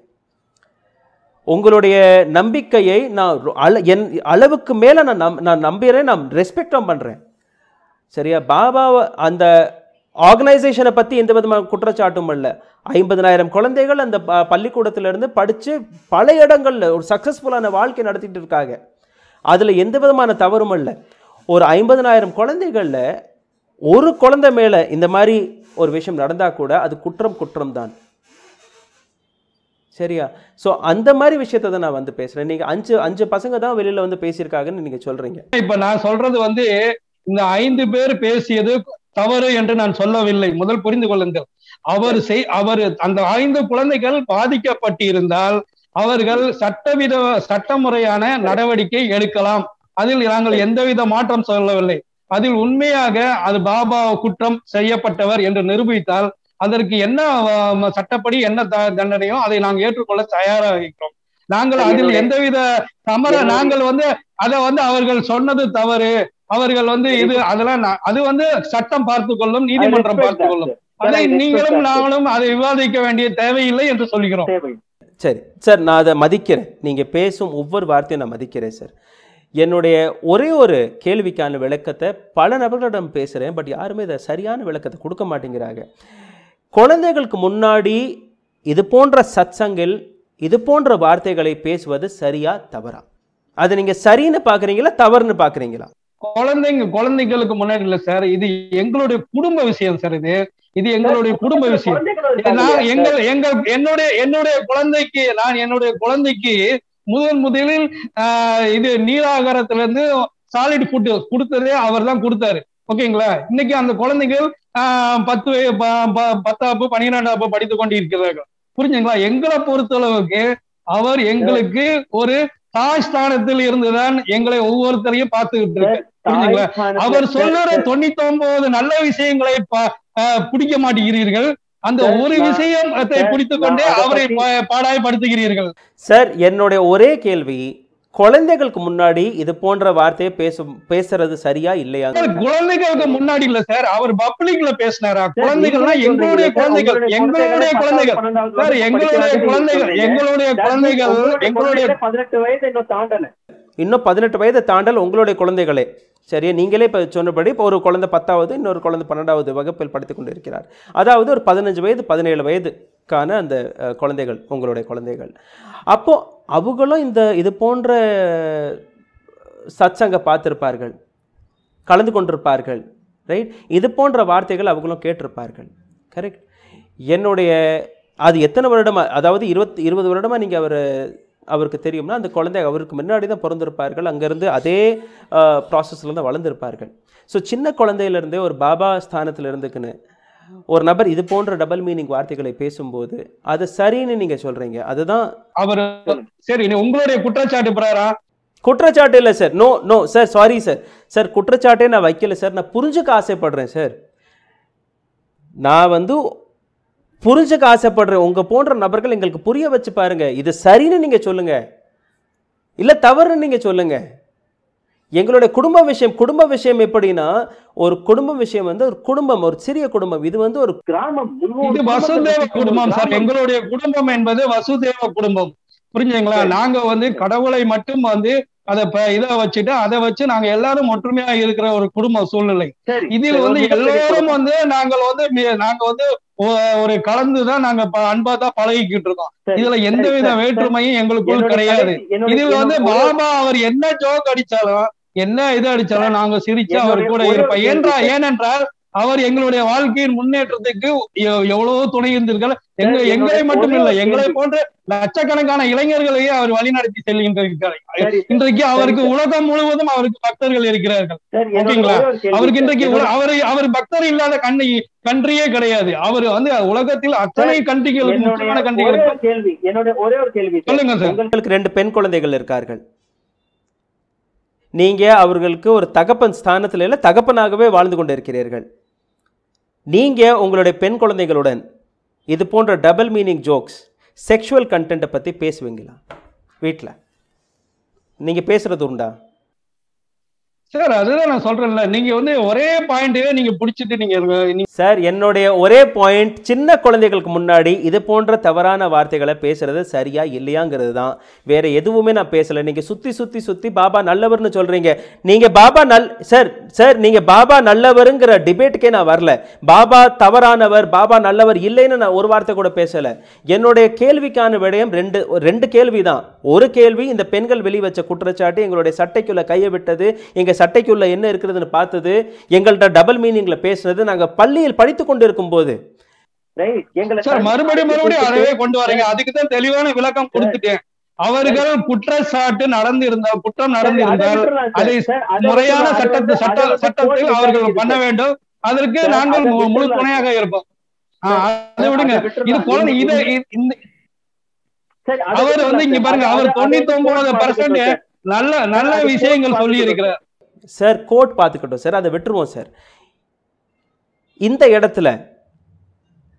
உங்களுடைய நம்பிக்கையை நான் ரொ- அள என் அளவுக்கு மேலே நான் நம் நான் நம்புகிறேன் நான் ரெஸ்பெக்டும் பண்ணுறேன் சரியா பாபாவை அந்த ஆர்கனைசேஷனை பற்றி எந்த விதமான குற்றச்சாட்டும் இல்லை ஐம்பதனாயிரம் குழந்தைகள் அந்த ப- பள்ளிக்கூடத்துல இருந்து படித்து பல இடங்களில் ஒரு சக்ஸஸ்ஃபுல்லான வாழ்க்கை நடத்திட்டு இருக்காங்க அதில் எந்த விதமான தவறும் இல்லை ஒரு ஐம்பதனாயிரம் குழந்தைகளில் ஒரு குழந்தை மேலே இந்த மாதிரி ஒரு விஷயம் நடந்தால் கூட அது குற்றம் குற்றம் தான் சரியா ஸோ அந்த மாதிரி விஷயத்தை தான் நான் வந்து பேசுகிறேன் நீங்கள் அஞ்சு அஞ்சு பசங்க தான் வெளியில் வந்து பேசியிருக்காங்கன்னு நீங்கள் சொல்கிறீங்க இப்ப நான் சொல்றது வந்து இந்த ஐந்து பேர் பேசியது தவறு என்று நான் சொல்லவில்லை முதல் புரிந்து கொள்ளுங்கள் அவர் செய் அவர் அந்த ஐந்து குழந்தைகள் பாதிக்கப்பட்டிருந்தால் அவர்கள் சட்டவித சட்டமுறையான நடவடிக்கை எடுக்கலாம் அதில் நாங்கள் எந்தவித மாற்றம் சொல்லவில்லை அதில் உண்மையாக அது பாபா குற்றம் செய்யப்பட்டவர் என்று நிரூபித்தால் அதற்கு என்ன அஹ், சட்டப்படி என்ன த- தண்டனையோ அதை நாங்கள் ஏற்றுக்கொள்ள தயாராக இருக்கிறோம் நாங்கள் அதில் என்னுடைய- எந்தவித சமர என்னுடைய- நாங்கள் வந்து அதை வந்து அவர்கள் சொன்னது தவறு அவர்கள் வந்து இது அதெல்லாம் நான்- அது வந்து சட்டம் பார்த்து கொள்ளும் I நீதிமன்றம் respect பார்த்து that, கொள்ளும் sir. அதை I respect நீங்களும் that, sir. நாங்களும் அதை விவாதிக்க வேண்டிய தேவையில்லை என்று சொல்கிறோம் தேவை சரி சார் நான் அதை மதிக்கிறேன் நீங்கள் பேசும் ஒவ்வொரு வார்த்தையும் நான் மதிக்கிறேன் சார் என்னுடைய ஒரே ஒரு கேள்விக்கான விளக்கத்தை பல நபர்களிடம் பேசுகிறேன் பட் யாருமே இதை சரியான விளக்கத்தை கொடுக்க மாட்டேங்கிறாங்க குழந்தைகளுக்கு முன்னாடி இது போன்ற சத்சங்கில் இது போன்ற வார்த்தைகளை பேசுவது சரியா தவறா அது நீங்கள் சரின்னு பார்க்குறீங்களா தவறுன்னு பார்க்குறீங்களா குழந்தைங்க குழந்தைகளுக்கு முன்னாடி இல்ல சார் இது எங்களுடைய குடும்ப விஷயம் சார் இது இது எங்களுடைய குடும்ப விஷயம் குழந்தைகள் இருக்காங்க நான் இல்லையா, எங்கள் எங்கள் என்னுடைய என்னுடைய குழந்தைக்கு நான் என்னுடைய குழந்தைக்கு முதன் முதலில் ஆஹ், இது நீராகாரத்துல இருந்து சாலிட் ஃபுட் கொடுத்ததே அவர் தான் கொடுத்தாரு ஓகேங்களா இன்னைக்கு அந்த குழந்தைகள் ஆஹ், பத்து வய- ப- ப- பத்தாப்பு பன்னிரெண்டாப்பு படித்துக் கொண்டு இருக்கிறார்கள் புரிஞ்சுங்களா எங்களை பொறுத்தளவுக்கு அவர் எங்களுக்கு ஒரு தாய் ஸ்தானத்தில் இருந்துதான் எங்களை ஒவ்வொருத்தரையும் பார்த்துக்கிட்டு இருக்கு புரிஞ்சுங்களா தாய் ஸ்தானத்துல- அவர் சொல்லுற தொண்ணூத்தி ஒன்பது நல்ல விஷயங்களை பா- ஆஹ் பிடிக்க மாட்டேங்கிறீர்கள் அந்த சார், ஒரு நான்- விஷயத்தை சார், பிடித்துக் கொண்டே நான் அதை அவரை பத்தி- பா- பாடாய்படுத்துகிறீர்கள் சார் என்னுடைய ஒரே கேள்வி குழந்தைகளுக்கு முன்னாடி இது போன்ற வார்த்தையை பேசும் பேசுறது சரியா இல்லையா சார், குழந்தைகளுக்கு முன்னாடி இல்ல சார் அவர் பப்ளிக்ல பேசினாரா சார், குழந்தைகள்னா நீங்களே எங்களுடைய சொல்றீங்க, குழந்தைகள் உங்களுடைய எங்களுடைய குழந்தைகள் பன்னெண்டாவது சார் வகுப்பு எங்களுடைய படிக்கிறாங்க குழந்தைகள் நீங்க எங்களுடைய சொல்றீங்க. குழந்தைகள் உங்களுடைய எங்களுடைய குழந்தைகளே பதினெட்டு வயது இன்னும் தாண்டல இன்னும் பதினெட்டு வயது தாண்டல் உங்களுடைய குழந்தைகளே சரியா நீங்களே இப்போ சொன்னபடி இப்போ ஒரு குழந்தை பத்தாவது இன்னொரு குழந்தை பன்னெண்டாவது வகுப்பில் படித்துக் கொண்டு இருக்கிறார் அதாவது ஒரு பதினஞ்சு வயது பதினேழு வயதுக்கான அந்த அஹ், குழந்தைகள் உங்களுடைய குழந்தைகள் அப்போ அவங்களும் இந்த இது போன்ற சத்சங்க பார்த்திருப்பார்கள் கலந்து கொண்டிருப்பார்கள் ரைட் இது போன்ற வார்த்தைகள் அவங்களும் கேட்டிருப்பார்கள் கரெக்ட் என்னுடைய அது எத்தனை வருடமா அதாவது இருபத்தி இருபது வருடமா நீங்கள் அவர் அவருக்கு தெரியும்னா அந்த குழந்தை அவருக்கு முன்னாடி தான் பிறந்திருப்பார்கள் அங்கேருந்து அதே ப்ராசஸில் தான் வளர்ந்துருப்பார்கள் ஸோ சின்ன குழந்தையிலேருந்தே ஒரு பாபா ஸ்தானத்தில் இருந்துக்குன்னு ஒரு நபர் இது போன்ற டபுள் மீனிங் வார்த்தைகளை பேசும்போது அது சரின்னு நீங்கள் சொல்கிறீங்க அதுதான் அவர் சரி நீ உங்களுடைய குற்றச்சாட்டு பிரகாரம் குற்றச்சாட்டு இல்லை sir no no sir sorry sir sir குற்றச்சாட்டே நான் வைக்கல சார் நான் புரிஞ்சுக்க ஆசைப்படுறேன் சார் நான் வந்து புரிஞ்சுக்க ஆசைப்படுறேன் உங்க போன்ற நபர்கள் எங்களுக்கு புரிய வச்சு பாருங்க இது சரின்னு நீங்க சொல்லுங்க இல்ல தவறுன்னு நீங்க சொல்லுங்க எங்களுடைய குடும்ப விஷயம் குடும்ப விஷயம் எப்படின்னா ஒரு குடும்ப விஷயம் வந்து ஒரு குடும்பம் ஒரு சிறிய குடும்பம் இது வந்து ஒரு கிராமம் முன்னூறு இது குடும்பத்தை வசுதேவ வச்சுக்கொண்டு குடும்பம் சார் கிராமம். எங்களுடைய குடும்பம் என்பது வசுதேவ குடும்பம் புரிஞ்சுங்களா சரி. நாங்க வந்து கடவுளை மட்டும் வந்து அதை ப- இதை வச்சுட்டு அதை வச்சு நாங்க எல்லாரும் ஒற்றுமையா இருக்கிற ஒரு குடும்ப சூழ்நிலை சரி, இதில் சரி, வந்து ஒரு மிகப்பெரிய எல்லோரும் குடும்பம். வந்து நாங்கள் வந்து மி- நாங்க வந்து ஒ- ஒரு கலந்துதான் நாங்க ப- அன்பா தான் பழகிக்கிட்டு இருக்கோம் சரி, இதுல சரி, எந்தவித சரி, வேற்றுமையும் எங்களுக்குள் என்னுடைய கிடையாது கடைசி- என்னுடைய- இதில் வந்து என்னுடைய ஒரே- பாபா அவர் என்ன ஜோக் அடிச்சாலும் என்ன இது அடிச்சாலும் நாங்க சிரிச்சு அவர் என்னுடைய கூட ஒரே ஒரு இருப்போம் கேள்வி ஏன்றா சார். ஏனென்றால் அவர் எங்களுடைய வாழ்க்கையின் முன்னேற்றத்துக்கு எ- எவ்வளவோ துணை இருந்திருக்கார் எங்க சார், எங்களை என்னுடைய மட்டும் ஒரே இல்ல ஒரு எங்களை கேள்வி. போன்ற லட்சக்கணக்கான இளைஞர்களையே அவர் வழிநடத்தி செல்கின்றிருக்கிறார் சரி, இன்றைக்கு அவருக்கு சார். உலகம் முழுவதும் அவருக்கு பக்தர்கள் இருக்கிறார்கள் சரி, என்னுடைய ஓகேங்களா? ஒரே ஒரு கேள்வி அவருக்கு சார். இன்றைக்கு என்னுடைய- உல- அவரை அவர் பக்தர் இல்லாத கண்ணி கன்றியே கிடையாது அவர் வந்து உலகத்தில் அத்தனை கண்ட்ரிகளுக்கு என்னுடைய முக்கியமான ஒரே கண்ட்ரிகளுக்கு ஒரு கேள்வி என்னுடைய ஒரே ஒரு கேள்வி சார். சொல்லுங்க சார். உங்கள் உங்களுக்கு ரெண்டு பெண் குழந்தைகள் இருக்கார்கள் நீங்க அவர்களுக்கு ஒரு தகப்பன் ஸ்தானத்தில் இல்லை தகப்பனாகவே வாழ்ந்து கொண்டு இருக்கிறீர்கள் நீங்க உங்களுடைய பெண் குழந்தைகளுடன் இது போன்ற டபுள் மீனிங் ஜோக்ஸ் செக்ஷுவல் கண்டென்ட்டை பத்தி பேசுவீங்களா வீட்டில் நீங்க பேசுறது உண்டா சார் அதுதான் நான் சொல்றேன்ல நீங்க வந்து ஒரே பாயிண்டையே நீங்க பிடிச்சிட்டு நீங்க நீங்க சார் என்னுடைய ஒரே பாயிண்ட் சின்ன குழந்தைகளுக்கு முன்னாடி இது போன்ற தவறான வார்த்தைகளை பேசுறது சரியா இல்லையாங்கிறது தான் வேற எதுவுமே நான் பேசல நீங்க சுத்தி சுத்தி சுத்தி பாபா நல்லவர்னு சொல்றீங்க நீங்க பாபா நல் சார் சார் நீங்க பாபா நல்லவருங்கிற டிபேட்டுக்கே நான் வரல பாபா தவறானவர் பாபா நல்லவர் இல்லைன்னு நான் ஒரு வார்த்தை கூட பேசல என்னுடைய கேள்விக்கான விடயம் ரெண்டு ரெண்டு கேள்வி தான் ஒரு கேள்வி இந்த பெண்கள் வெளி வச்ச குற்றச்சாட்டு எங்களுடைய சட்டைக்குள்ள கையை விட்டது எங்க சட்டைக்குள்ள என்ன இருக்குதுன்னு பார்த்தது எங்கள்கிட்ட டபுள் மீனிங்ல பேசுனது நாங்க பள்ளியில் படித்து கொண்டு இருக்கும் போது Right. எங்களை சார் தனி- மறுபடியும் மறுபடியும் அதவே கொண்டு வரீங்க அதுக்கு தான் தெளிவான விளக்கம் கொடுத்துட்டேன் அவர்கள் குற்றச்சாட்டு நடந்து இருந்தால் குற்றம் நடந்து சரி, அதை இருந்தால் விட்டுறலாம் சார். அதை சார், அதை முறையான விட்டுறலாம். அது சட்டத்தை வந்து- சட்ட அது வந்து சட்டத்தில் கோர்ட் அவர்கள் விசாரிக்குது பண்ண சார். வேண்டும் அதற்கு சார், நாங்கள் அதை மு- முழு விட்டுறலாம் துணையாக இருப்போம் ஆ, அதை விடுங்க அதை விட்டுறலாம். இது குழந்தை இந்த- இதை இந்த- இந்த சரி, அதை அவர் விட்டுறலாம் வந்து இங்க சார். பாருங்க அது- அவர் அது- அது தொண்ணூத்தி வந்து ஒன்பது கோர்ட் பர்சன்ட் பார்த்துக்கட்டும் சார். நல்ல நல்ல அது கோர்ட் விஷயங்கள் சொல்லி பார்த்துக்கட்டும். இருக்கிறார் சார் கோர்ட் பார்த்துக்கட்டும் சார் அதை விட்டுருவோம் சார் இந்த இடத்துல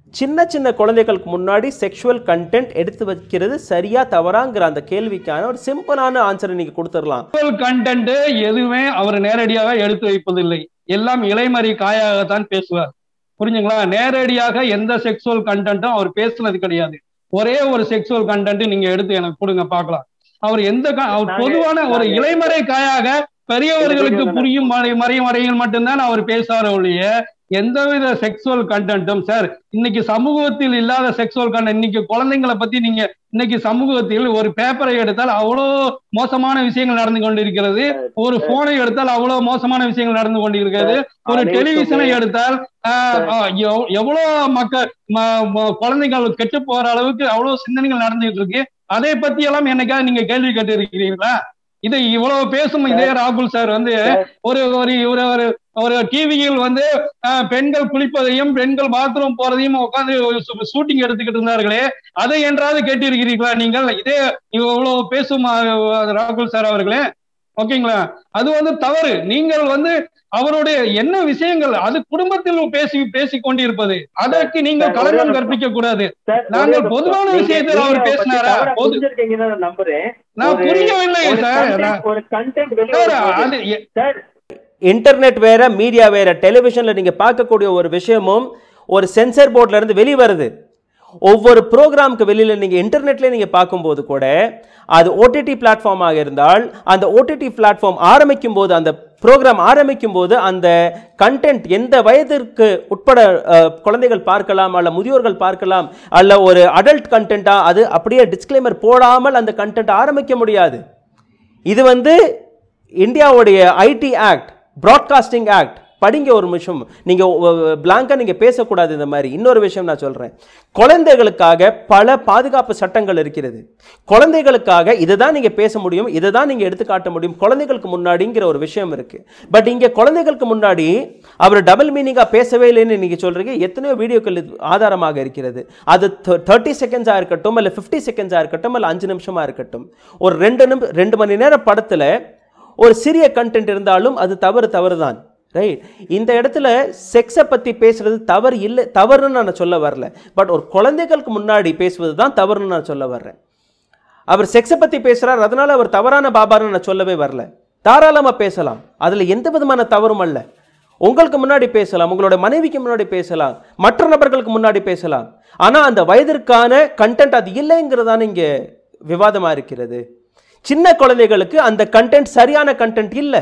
சின்ன சின்ன குழந்தைகளுக்கு முன்னாடி செக்ஷுவல் கண்டென்ட் எடுத்து வைக்கிறது சரியா தவறாங்கிற அந்த கேள்விக்கான ஒரு சிம்பிளான ஆன்சரை நீங்க கொடுத்துடலாம் கண்டென்ட் எதுவுமே அவர் நேரடியாக எடுத்து வைப்பதில்லை எல்லாம் இலைமறி காயாகத்தான் பேசுவார் புரிஞ்சுங்களா நேரடியாக எந்த செக்ஸுவல் கண்டென்ட்டும் அவர் பேசுனது கிடையாது ஒரே ஒரு செக்ஸுவல் கண்டென்ட் நீங்க எடுத்து எனக்கு கொடுங்க பார்க்கலாம் அவர் எந்த க- அவர் நாங்க- பொதுவான ஒரு நாங்க- இலைமறை காயாக பெரியவர்களுக்கு இந்த புரியும் மறை மறைமுறைகள் மட்டும்தான் அவர் பேசுவார் ஒழிய எந்தவித செக்ஸுவல் கண்டென்ட்டும் சார் இன்னைக்கு சமூகத்தில் இல்லாத செக்ஸுவல் கண்டென்ட் இன்னைக்கு குழந்தைங்களை பத்தி நீங்க இன்னைக்கு சமூகத்தில் ஒரு பேப்பரை எடுத்தால் அவ்வளோ மோசமான விஷயங்கள் நடந்து கொண்டிருக்கிறது ஒரு போனை எடுத்தால் அவ்வளவு மோசமான விஷயங்கள் நடந்து கொண்டிருக்கிறது ஒரு அனைத்துமே- டெலிவிஷனை எடுத்தால் ஆஹ், ஆஹ், எவ்- எவ்வளவு மக்கள் ம- ம- குழந்தைகள் கெட்டு போற அளவுக்கு அவ்வளவு சிந்தனைகள் நடந்துட்டு இருக்கு அதை பத்தி எல்லாம் என்னைக்காவது நீங்க கேள்வி கேட்டு இருக்கிறீங்களா இது இவ்வளவு பேசும் இதே ராகுல் சார் வந்து ஒரு ஒரு ஒரு ஒரு ஒரு டிவியில் வந்து ஆஹ், பெண்கள் குளிப்பதையும் பெண்கள் பாத்ரூம் போறதையும் உட்காந்து ஷூட்டிங் எடுத்துக்கிட்டு இருந்தார்களே அதை என்றாவது கேட்டிருக்கிறீர்களா நீங்கள் இதே இவ்வளவு பேசும் ஆஹ், ராகுல் சார் அவர்களே ஓகேங்களா அது வந்து தவறு நீங்கள் வந்து அவருடைய என்ன விஷயங்கள் அது குடும்பத்தில் பேசி பேசிக் கொண்டிருப்பது அதற்கு நீங்கள் சார், களங்கம் ஒரே- கற்பிக்க கூடாது சார், நாங்கள் ஒரே பொதுவான நிமிஷம். விஷயத்தில் நீங்க- அவர் நீங்க பேசினாரா? பத்தி தவறா பொது- புரிஞ்சிருக்கீங்கன்னு நான் நம்புறேன் நான் ஒரு- புரியவில்லை ஒரு சார் content- நான்- ஒரு கண்டென்ட் சார், வெளியே அது எ- சார் இன்டர்நெட் வேற மீடியா வேற டெலிவிஷன்ல நீங்க பார்க்கக்கூடிய ஒரு விஷயமும் ஒரு சென்சர் போர்ட்ல இருந்து வெளி வருது ஒவ்வொரு ப்ரோக்ராமுக்கு வெளியில நீங்க இன்டர்நெட்ல நீங்க பார்க்கும்போது கூட அது ஓடிடி பிளாட்ஃபார்மாக இருந்தால் அந்த ஓடிடி பிளாட்ஃபார்ம் ஆரம்பிக்கும் போது அந்த ப்ரோக்ராம் ஆரம்பிக்கும் போது அந்த கண்டென்ட் எந்த வயதிற்கு உட்பட அஹ், குழந்தைகள் பார்க்கலாம் அல்ல முதியோர்கள் பார்க்கலாம் அல்ல ஒரு அடல்ட் கண்டென்ட்டா அது அப்படியே டிஸ்க்ளைமர் போடாமல் அந்த கண்டென்ட் ஆரம்பிக்க முடியாது இது வந்து இந்தியாவுடைய ஐடி ஆக்ட் ப்ராட்காஸ்டிங் ஆக்ட் படிங்க ஒரு நிமிஷம் நீங்க பிளாங்கா நீங்க பேசக்கூடாது இந்த மாதிரி இன்னொரு விஷயம் நான் சொல்றேன் குழந்தைகளுக்காக பல பாதுகாப்பு சட்டங்கள் இருக்கிறது குழந்தைகளுக்காக இதை தான் நீங்க பேச முடியும் இதை தான் நீங்க எடுத்து காட்ட முடியும் குழந்தைகளுக்கு முன்னாடிங்கிற ஒரு விஷயம் இருக்கு பட் இங்க குழந்தைகளுக்கு முன்னாடி அவர் டபுள் மீனிங்கா பேசவே இல்லைன்னு நீங்க சொல்றீங்க எத்தனையோ வீடியோக்கள் இது ஆதாரமாக இருக்கிறது அது தேர்ட்டி செகண்ட்ஸா இருக்கட்டும் இல்ல ஃபிஃப்டி செகண்ட்ஸா இருக்கட்டும் இல்ல அஞ்சு நிமிஷமா இருக்கட்டும் ஒரு ரெண்டு நிமி ரெண்டு மணி நேரம் படத்துல ஒரு சிறிய கண்டென்ட் இருந்தாலும் அது தவறு தவறு தான் ரைட் இந்த இடத்துல செக்ஸை பற்றி பேசுறது தவறு இல்லை தவறுன்னு நான் சொல்ல வரல பட் ஒரு குழந்தைகளுக்கு முன்னாடி பேசுவது தான் தவறுன்னு நான் சொல்ல வர்றேன் அவர் செக்ஸை பற்றி பேசுகிறார் அதனால அவர் தவறான பாபான்னு நான் சொல்லவே வரல தாராளமாக பேசலாம் அதில் எந்த விதமான தவறும் அல்ல உங்களுக்கு முன்னாடி பேசலாம் உங்களோட மனைவிக்கு முன்னாடி பேசலாம் மற்ற நபர்களுக்கு முன்னாடி பேசலாம் ஆனால் அந்த வயதிற்கான கண்டென்ட் அது இல்லைங்கிறதான இங்கே விவாதமாக இருக்கிறது சின்ன குழந்தைகளுக்கு அந்த கண்டென்ட் சரியான கண்டென்ட் இல்லை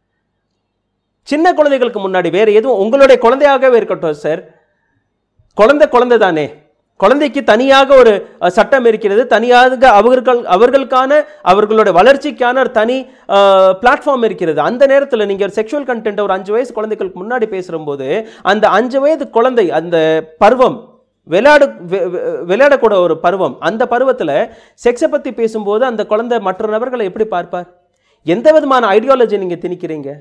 சின்ன குழந்தைகளுக்கு முன்னாடி வேற எதுவும் உங்களுடைய குழந்தையாகவே இருக்கட்டும் சார் குழந்தை குழந்தை தானே குழந்தைக்கு தனியாக ஒரு அஹ், சட்டம் இருக்கிறது தனியாக அவர்கள் அவர்களுக்கான அவர்களுடைய வளர்ச்சிக்கான ஒரு தனி பிளாட்ஃபார்ம் இருக்கிறது அந்த நேரத்தில் நீங்கள் ஒரு செக்ஷுவல் கண்டென்ட் ஒரு அஞ்சு வயசு குழந்தைகளுக்கு முன்னாடி பேசும்போது அந்த அஞ்சு வயது குழந்தை அந்த பருவம் விளையாடு வெ- வெ- விளையாடக்கூட ஒரு பருவம் அந்த பருவத்தில் செக்ஸை பற்றி பேசும்போது அந்த குழந்தை மற்ற நபர்களை எப்படி பார்ப்பார் எந்த விதமான ஐடியாலஜி நீங்கள் திணிக்கிறீங்க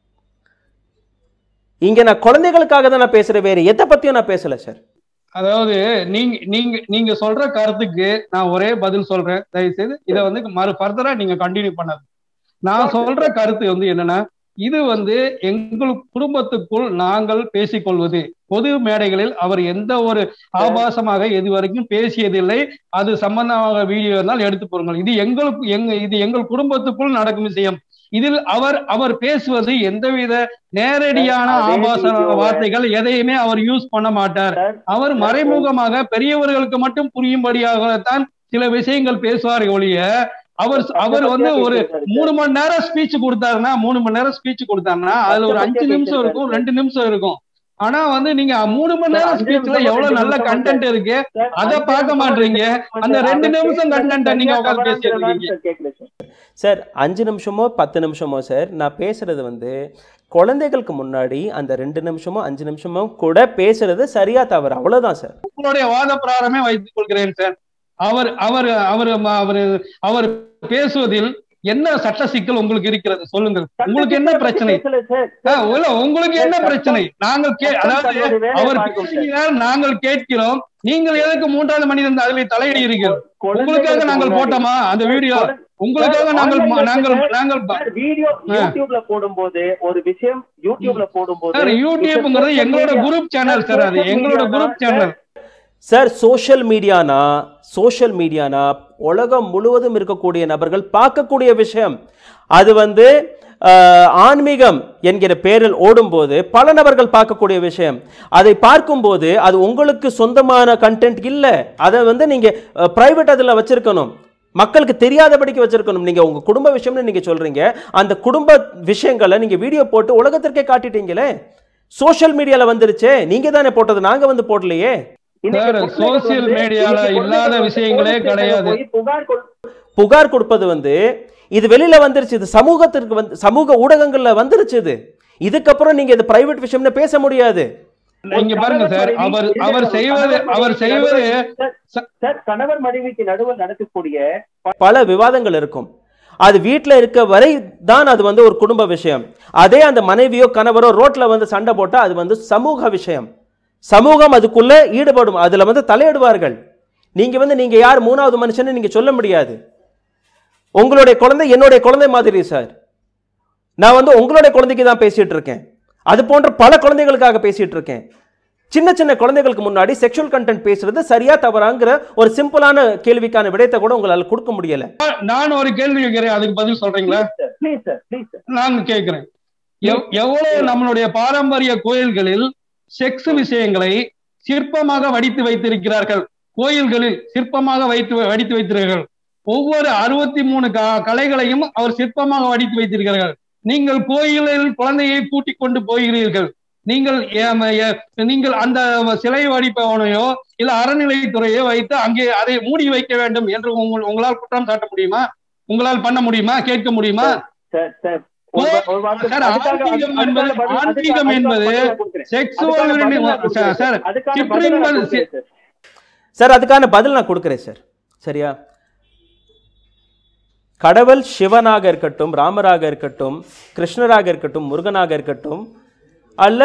இங்க நான் குழந்தைகளுக்காக தான் நான் பேசுறேன் வேற எதை பத்தியும் நான் பேசல சார் அதாவது நீங்க நீங்க நீங்க சொல்ற கருத்துக்கு நான் ஒரே பதில் சொல்றேன் தயவு செய்து இதை வந்து மறு ஃபர்தரா நீங்க கண்டினியூ பண்ணாது நான் சொல்ற கருத்து வந்து என்னன்னா இது வந்து எங்கள் குடும்பத்துக்குள் நாங்கள் பேசிக்கொள்வது பொது மேடைகளில் அவர் எந்த ஒரு ஆபாசமாக இதுவரைக்கும் பேசியதில்லை அது சம்பந்தமாக வீடியோ இருந்தால் எடுத்து போருங்கள் இது எங்களுக்கு எங்க இது எங்கள் குடும்பத்துக்குள் நடக்கும் விஷயம் இதில் அவர் அவர் பேசுவது எந்தவித நேரடியான அதே ஆபாச வீடியோவை- வார்த்தைகள் எதையுமே அவர் யூஸ் பண்ண மாட்டார் சார், அவர் மறைமுகமாக பெரியவர்களுக்கு மட்டும் புரியும்படியாகத்தான் சில விஷயங்கள் பேசுவார் ஒழிய அவர் அவர் வந்து ஒரு மூணு மணி நேரம் ஸ்பீச் கொடுத்தாருன்னா மூணு மணி நேரம் ஸ்பீச் கொடுத்தாருன்னா அதுல ஒரு அஞ்சு நிமிஷம் இருக்கும் ரெண்டு நிமிஷம் இருக்கும் ஆனா வந்து நீங்க மூணு மணி நேரம் ஸ்பீச்ல எவ்வளவு நல்ல கண்டென்ட் இருக்கு அத பார்க்க மாட்டீங்க அந்த ரெண்டு நிமிஷம் content அ நீங்க உட்கார்ந்து பேசிட்டு இருக்கீங்க. கேட்கல சார் சார் அஞ்சு நிமிஷமோ பத்து நிமிஷமோ சார் நான் பேசுறது வந்து குழந்தைகளுக்கு முன்னாடி அந்த ரெண்டு நிமிஷமோ அஞ்சு நிமிஷமோ கூட பேசுறது சரியா தவறு அவ்வளவுதான் சார் உங்களுடைய வாத பிரகாரமே வைத்துக் கொள்கிறேன் சார் அவர் அவர் அவர் அவர் அவர் பேசுவதில் என்ன சட்ட சிக்கல் உங்களுக்கு இருக்கிறது சொல்லுங்கள் உங்களுக்கு என்ன பிரச்சனை பேசல சார். ஆ, இல்ல, உங்களுக்கு என்ன பிரச்சனை நாங்கள் கே அதாவது அவர் பேசுகிறார் நாங்கள் கேட்கிறோம் நீங்கள் எதற்கு மூன்றாவது மனிதன் அதில் தலையிடுகிறீர்கள் உங்களுக்காக நாங்கள் போட்டோமா அந்த வீடியோ உங்களுக்காக நாங்கள் நாங்கள் நாங்கள் ப- சார், வீடியோ யூடியூப்ல போடும்போது ஒரு விஷயம் யூடியூப்ல போடும்போது சார் யூடியூப்ங்கிறது எங்களோட குரூப் சேனல் சார் அது எங்களோட குரூப் சேனல் சார் சோஷியல் மீடியானா சோஷியல் மீடியானா உலகம் முழுவதும் இருக்கக்கூடிய நபர்கள் பார்க்கக்கூடிய விஷயம் அது வந்து ஆஹ், ஆன்மீகம் என்கிற பேரில் ஓடும்போது பல நபர்கள் பார்க்கக்கூடிய விஷயம் அதை பார்க்கும்போது அது உங்களுக்கு சொந்தமான கண்டென்ட் இல்லை அதை வந்து நீங்கள் ப்ரைவேட் அதில் வச்சிருக்கணும் மக்களுக்கு தெரியாதபடிக்கு வச்சிருக்கணும் நீங்க உங்க குடும்ப விஷயம்னு நீங்க சொல்றீங்க அந்த குடும்ப விஷயங்களை நீங்க வீடியோ போட்டு உலகத்திற்கே காட்டிட்டீங்களே சோஷியல் மீடியால வந்துருச்சே நீங்க தானே போட்டது நாங்க வந்து போடலையே இன்னைக்கு சார், குழந்தைகள் social வந்து- mediaல இன்னைக்கு இல்லாத குழந்தைகள் விஷயங்களே போலீஸ் கிடையாது. போய் புகார் கொடு- புகார் கொடுப்பது வந்து இது வெளியில வந்துருச்சு இது சமூகத்திற்கு வந்து சமூக ஊடகங்கள்ல வந்துருச்சு இது இதுக்கப்புறம் நீங்க இது பிரைவேட் விஷயம்னு பேச முடியாது இங்க பாருங்க சார் அவர் அவர் செய்வது அவர் செய்வது சார், சார் கணவர் மனைவிக்கு நடுவில் நடக்கக்கூடிய பல விவாதங்கள் இருக்கும் அது வீட்டில் இருக்க வரை தான் அது வந்து ஒரு குடும்ப விஷயம் அதே அந்த மனைவியோ கணவரோ ரோட்ல வந்து சண்டை போட்டா அது வந்து சமூக விஷயம் சமூகம் அதுக்குள்ள ஈடுபடும் அதுல வந்து தலையிடுவார்கள் நீங்க வந்து நீங்க யார் மூணாவது மனுஷன்னு நீங்க சொல்ல முடியாது உங்களுடைய குழந்தை என்னுடைய குழந்தை மாதிரி சார் நான் வந்து உங்களுடைய குழந்தைக்கு தான் பேசிட்டு இருக்கேன் அது போன்ற பல குழந்தைகளுக்காக பேசிட்டு இருக்கேன் சின்ன சின்ன குழந்தைகளுக்கு முன்னாடி செக்ஷுவல் கண்டென்ட் பேசுறது சரியா தவறாங்கிற ஒரு சிம்பிளான கேள்விக்கான விடயத்தை கூட உங்களால கொடுக்க முடியல நான் ஒரு கேள்வி கேட்கிறேன் அதுக்கு பதில் சொல்றீங்களா ப்ளீஸ் சார் ப்ளீஸ் சார் நாங்க கேட்கிறேன் எவ்- எவ்வளவு நம்மளுடைய பாரம்பரிய கோயில்களில் செக்ஸ் விஷயங்களை சிற்பமாக வடித்து வைத்திருக்கிறார்கள் கோயில்களில் சிற்பமாக வைத்து வடித்து வைத்திருக்கிறார்கள் ஒவ்வொரு அறுபத்தி மூணு க- கலைகளையும் அவர் சிற்பமாக வடித்து வைத்திருக்கிறார்கள் நீங்கள் கோயிலில் குழந்தையை கூட்டிக் கொண்டு போகிறீர்கள் நீங்கள் ஏம- ஏ- நீங்கள் அந்த சிலை வடிப்பவனையோ இல்ல அறநிலைத்துறையோ வைத்து அங்கே அதை மூடி வைக்க வேண்டும் என்று உங்கள் உங்களால் குற்றம் சாட்ட முடியுமா உங்களால் பண்ண முடியுமா கேட்க முடியுமா சார் சார் ஒரு வா- ஒரு வார்த்தை- சார், அதுக்காக- ஆன்மீகம் அதுக்காக என்பது- பதில்- ஆன்மீகம் அதுக்காக என்பது பதில் நான் கொடுக்கிறேன். செக்ஸுவல் அதுக்காக பதில் நான் கொடுக்கிறேன். சார் அதுக்கான சிப்ரின் பதில் நான் வந்து- கொடுக்கிறேன் சார். சார் அதுக்கான பதில் நான் கொடுக்குறேன் சார் சரியா கடவுள் சிவனாக இருக்கட்டும் ராமராக இருக்கட்டும் கிருஷ்ணராக இருக்கட்டும் முருகனாக இருக்கட்டும் அல்ல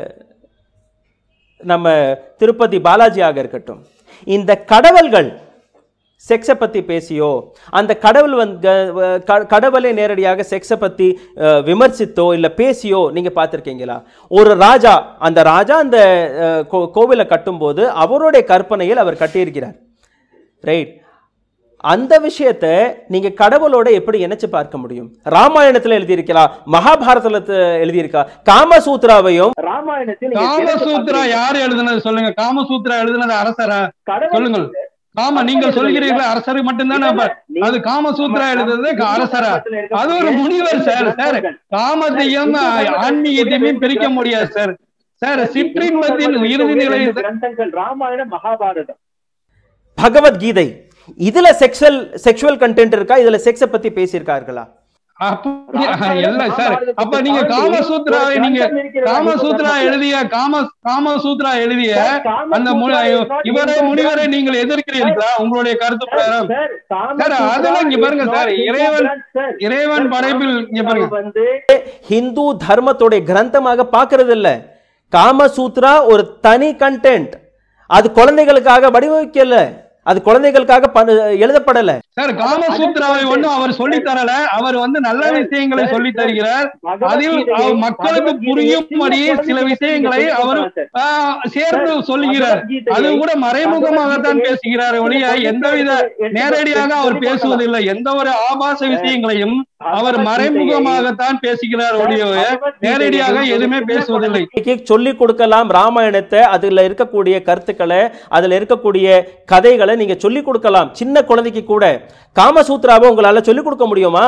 நம்ம திருப்பதி பாலாஜியாக இருக்கட்டும் இந்த கடவுள்கள் செக்ஸை பற்றி பேசியோ அந்த கடவுள் வந்து க- கடவுளை நேரடியாக செக்ஸை பற்றி அஹ், விமர்சித்தோ இல்லை பேசியோ நீங்கள் பார்த்துருக்கீங்களா ஒரு ராஜா அந்த ராஜா அந்த அஹ், கோ- கோவிலை கட்டும்போது அவருடைய கற்பனையில் அவர் கட்டியிருக்கிறார் ரைட் அந்த விஷயத்தை நீங்க கடவுளோட எப்படி இணைச்சு பார்க்க முடியும் ராமாயணத்துல எழுதியிருக்கலாம் மகாபாரதத்துல எழுதியிருக்கா காமசூத்ராவையும் ராமாயணத்தில் நீங்க திறந்து காமசூத்ரா பார்த்தீங்கன்னா, யார் எழுதுனது சொல்லுங்க காமசூத்ரா எழுதுனது அரசரா கடவுள் சொல்லுங்கள் காம நீங்கள் சொல்கிறீர்களா அரசருக்கு மட்டும்தானே அப்ப நீ- அது காமசூத்ரா எழுதுறது இந்து அரசரா தர்மத்தில் இருக்கக்கூடிய அது ஒரு முனிவர் சார் சார் காமத்தையும் இந்து தர்மத்தில் ஆன்மீகத்தையும் இருக்கக்கூடிய பிரிக்க முடியாது சார் சார் இந்து சிற்றின்பத்தின் தர்மத்தில் இறுதி இருக்கக்கூடிய நிலை ரெண்டு கிரந்தங்கள் ராமாயணம் மகாபாரதம் பகவத்கீதை இதுல செக்ஷுவல் செக்ஷுவல் கண்டென்ட் இருக்கா இதுல செக்ஸை பத்தி பேசியிருக்கார்களா அப்படி இல்ல சார் அப்ப நீங்க காமசூத்ராவை நீங்க காமசூத்ரா எழுதிய காம காமசூத்ரா எழுதிய அந்த மு- இவரை முனிவரை நீங்கள் எதிர்க்கிறீர்களா உங்களுடைய கருத்து பிரகாரம் சார், அதெல்லாம் இங்க பாருங்க சார், இறைவன் இறைவன் படைப்பில் இங்க பாருங்க வந்து ஹிந்து தர்மத்துடைய கிரந்தமாக பார்க்கறது இல்ல காமசூத்ரா ஒரு தனி கண்டென்ட் அது குழந்தைகளுக்காக வடிவமைக்கல அது குழந்தைகளுக்காக பண- எழுதப்படல சார் காமசூத்ராவை ஒண்ணும் அவர் சொல்லி தரல அவர் வந்து நல்ல விஷயங்களை சொல்லி தருகிறார் அதில் அவர் மக்களுக்கு புரியும்படி சில விஷயங்களை அவர் ஆஹ், சேர்த்து சொல்லுகிறார் அது கூட மறைமுகமாகத்தான் பேசுகிறார் ஒழிய எந்தவித நேரடியாக அவர் பேசுவதில்லை எந்த ஒரு ஆபாச விஷயங்களையும் அவர் மறைமுகமாகத்தான் பேசுகிறார் ஒழிய நேரடியாக எதுவுமே பேசுவதில்லை இன்னைக்கு சொல்லிக் கொடுக்கலாம் ராமாயணத்தை அதுல இருக்கக்கூடிய கருத்துக்களை அதுல இருக்கக்கூடிய கதைகளை நீங்க சொல்லிக் கொடுக்கலாம் சின்ன குழந்தைக்கு கூட காமசூத்ராவை உங்களால சொல்லிக் கொடுக்க முடியுமா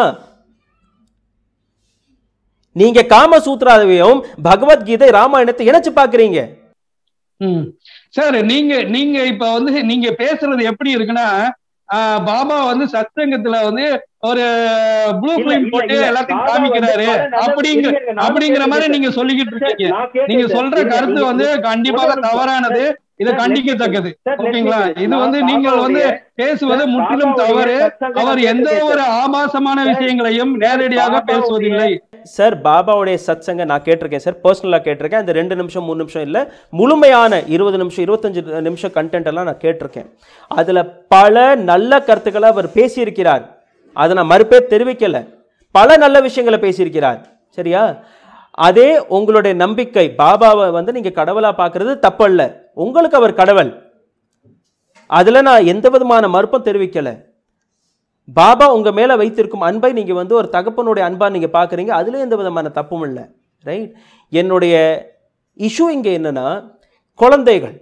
நீங்க காமசூத்ராவையும் பகவத்கீதை ராமாயணத்தை இணைச்சு பாக்குறீங்க ம். சார் நீங்க நீங்க இப்ப வந்து நீங்க பேசுறது எப்படி இருக்குன்னா ஆஹ், பாபா வந்து சத்சங்கத்துல வந்து ஒரு ப்ளூ இல்ல, பிலிம் இல்ல, போட்டு இல்ல. எல்லாத்தையும் பாபா வந்து காமிக்கிறாரு பல நல்ல அப்படிங்கிற விஷயங்கள் நான் அப்படிங்கிற மாதிரி கேட்டிருக்கேன். நீங்க சொல்லிக்கிட்டு இருக்கீங்க நான் கேட்டேன் நீங்க சார். சொல்ற இல்ல, கருத்து நீங்க- வந்து கண்டிப்பாக ஒரு நிமிஷம். தவறானது இதை சார், கண்டிக்கத்தக்கது சார், let me ஓகேங்களா finish. இது நான் வந்து நீங்கள் வந்து பாபாவுடைய- பேசுவது சார், முற்றிலும் பாபாவுடைய தவறு சத்சங்கம் அவர் எந்த கேட்டிருக்கேன் ஒரு ஆபாசமான விஷயங்களையும் நேரடியாக பாபாவுடைய- பேசுவதில்லை சார் பாபாவுடைய சத்சங்க நான் கேட்டிருக்கேன் சார் பர்சனலாக கேட்டிருக்கேன் அந்த ரெண்டு நிமிஷம் மூணு நிமிஷம் இல்லை முழுமையான இருபது நிமிஷம் இருபத்தஞ்சு நிமிஷம் கண்டென்ட் எல்லாம் நான் கேட்டிருக்கேன் அதில் பல நல்ல கருத்துக்களை அவர் பேசியிருக்கிறார் அதை நான் மறுப்பே தெரிவிக்கல பல நல்ல விஷயங்களை பேசியிருக்கிறார் சரியா அதே உங்களுடைய நம்பிக்கை பாபாவை வந்து நீங்கள் கடவுளாக பார்க்கறது தப்பல்ல உங்களுக்கு அவர் கடவுள் அதில் நான் எந்த விதமான மறுப்பும் தெரிவிக்கலை பாபா உங்கள் மேலே வைத்திருக்கும் அன்பை நீங்கள் வந்து ஒரு தகப்பனுடைய அன்பா நீங்கள் பார்க்குறீங்க அதில் எந்த விதமான தப்பும் இல்லை ரைட் என்னுடைய இஷ்யூ இங்கே என்னன்னா குழந்தைகள்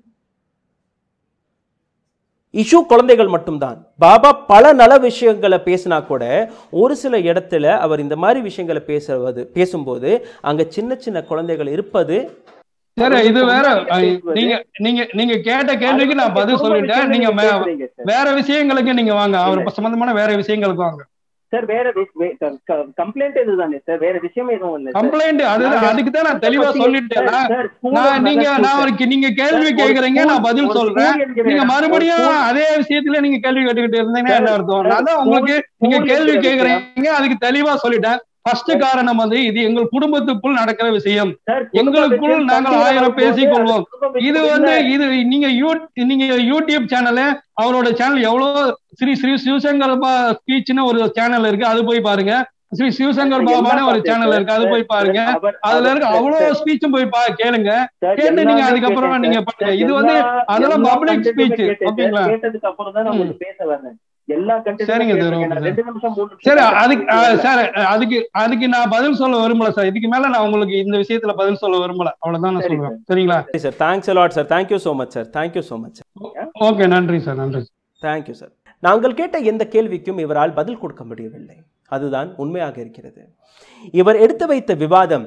இஷ்யூ குழந்தைகள் மட்டும்தான் பாபா பல நல விஷயங்களை பேசினா கூட ஒரு சில இடத்துல அவர் இந்த மாதிரி விஷயங்களை பேசுவது பேசும்போது அங்க சின்ன சின்ன குழந்தைகள் இருப்பது சரி இது வேற அஹ், நீங்க நீங்க நீங்க கேட்ட கேள்விக்கு நான் பதில் சொல்லிட்டேன் நீங்க மே- வேற விஷயங்களுக்கு நீங்க வாங்க அவர் சம்பந்தமான வேற விஷயங்களுக்கு வாங்க சார் வேற கம்ப்ளைண்ட் இதுதானே சார் வேற விஷயம் எதுவும் இல்லை sir. கம்ப்ளைண்ட் அது அதுக்கு தான் நான் தெளிவா சொல்லிட்டேன் Sir, நான் sir, school நான் ஒரு நீங்க நல்ல நான் school, ஒரு நீங்க கேள்வி sir. ஒரு கேக்குறீங்க நான் school- பதில் ஒரு சொல்றேன் school என்கிற நீங்க இடம், மறுபடியும் ஒரு school- அதே விஷயத்துல நீங்க கேள்வி கேட்டுக்கிட்டு இருந்தீங்கன்னா Sir, என்ன அர்த்தம் sir, நான் தான் school- உங்களுக்கு நீங்க school கேள்வி என்கிற கேக்குறீங்க அதுக்கு தெளிவா சொல்லிட்டேன் ஃபர்ஸ்ட் காரணம் வந்து இது எங்கள் குடும்பத்துக்குள் நடக்கிற விஷயம் Sir, எங்களுக்குள் குடும்ப நாங்கள் விஷயம் ஆயிரம் வரும்போது பேசிக் கொள்வோம். அது குடும்ப இது விஷயம் வந்து இல்ல. இது நீங்க யூ நீங்க யூடியூப் சேனலு அவரோட சேனல் எவ்வளவு ஸ்ரீ ஸ்ரீ சிவசங்கர் பா ஸ்பீச்னு ஒரு சேனல் இருக்கு அது போய் பாருங்க ஸ்ரீ சிவசங்கர் பாபான்னு ஒரு சேனல் இருக்கு அது போய் பாருங்க அவர்- அதுல அவர்- இருக்க அவ்வளவு ஸ்பீச்சும் போய் பா கேளுங்க Sir, கேட்டு நீங்க எல்லாமே அதுக்கப்புறம் கேட்டேன் நீங்க sir. பண்ணுங்க. Sir, இது வந்து எல்லா- அதெல்லாம் எல்லா public content-உமே speech, கேட்டேன் sir. ஓகேங்களா? கேட்டதுக்கு அப்புறம் தான் நான் உங்களுக்கு பேச வரேன் எல்லா content-உமே சரிங்க sir, கேட்டிருக்கேன். okay நான் sir. ரெண்டு நிமிஷம் மூணு நிமிஷம் சரி கேட்டேன். அதுக்கு அஹ், சார் அதுக்கு அதுக்கு நான் பதில் சொல்ல விரும்பல சார் இதுக்கு மேல நான் உங்களுக்கு இந்த விஷயத்துல பதில் சொல்ல விரும்பல அவ்வளவுதான் நான் சரி, சொல்லுவேன் சரிங்களா சரி sir thanks a lot sir thank you so much sir thank you so much okay நன்றி சார் நன்றி தேங்க்யூ சார் நாங்கள் கேட்ட எந்த கேள்விக்கும் இவரால் பதில் கொடுக்க முடியவில்லை அதுதான் உண்மையாக இருக்கிறது இவர் எடுத்து வைத்த விவாதம்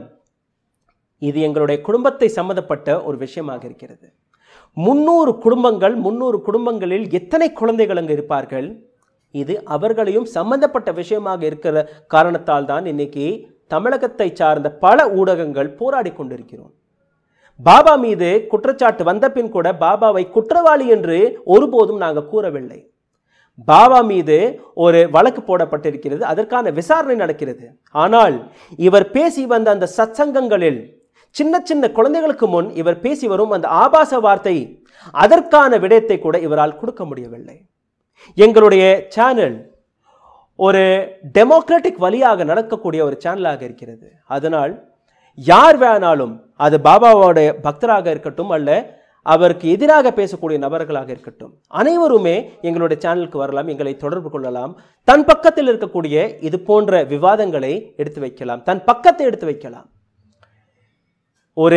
இது எங்களுடைய குடும்பத்தை சம்மந்தப்பட்ட ஒரு விஷயமாக இருக்கிறது முன்னூறு குடும்பங்கள் முன்னூறு குடும்பங்களில் எத்தனை குழந்தைகள் அங்கு இருப்பார்கள் இது அவர்களையும் சம்பந்தப்பட்ட விஷயமாக இருக்கிற காரணத்தால் தான் இன்னைக்கு தமிழகத்தை சார்ந்த பல ஊடகங்கள் போராடி கொண்டிருக்கிறோம் பாபா மீது குற்றச்சாட்டு வந்த பின் கூட பாபாவை குற்றவாளி என்று ஒருபோதும் நாங்கள் கூறவில்லை பாபா மீது ஒரு வழக்கு போடப்பட்டிருக்கிறது அதற்கான விசாரணை நடக்கிறது ஆனால் இவர் பேசி வந்த அந்த சத்சங்கங்களில் சின்ன சின்ன குழந்தைகளுக்கு முன் இவர் பேசி வரும் அந்த ஆபாச வார்த்தை அதற்கான விடயத்தை கூட இவரால் கொடுக்க முடியவில்லை எங்களுடைய சேனல் ஒரு டெமோக்ராட்டிக் வழியாக நடக்கக்கூடிய ஒரு சேனலாக இருக்கிறது அதனால் யார் வேணாலும் அது பாபாவோட பக்தராக இருக்கட்டும் அல்ல அவருக்கு எதிராக பேசக்கூடிய நபர்களாக இருக்கட்டும் அனைவருமே எங்களுடைய சேனலுக்கு வரலாம் எங்களை தொடர்பு கொள்ளலாம் தன் பக்கத்தில் இருக்கக்கூடிய இது போன்ற விவாதங்களை எடுத்து வைக்கலாம் தன் பக்கத்தை எடுத்து வைக்கலாம் ஒரு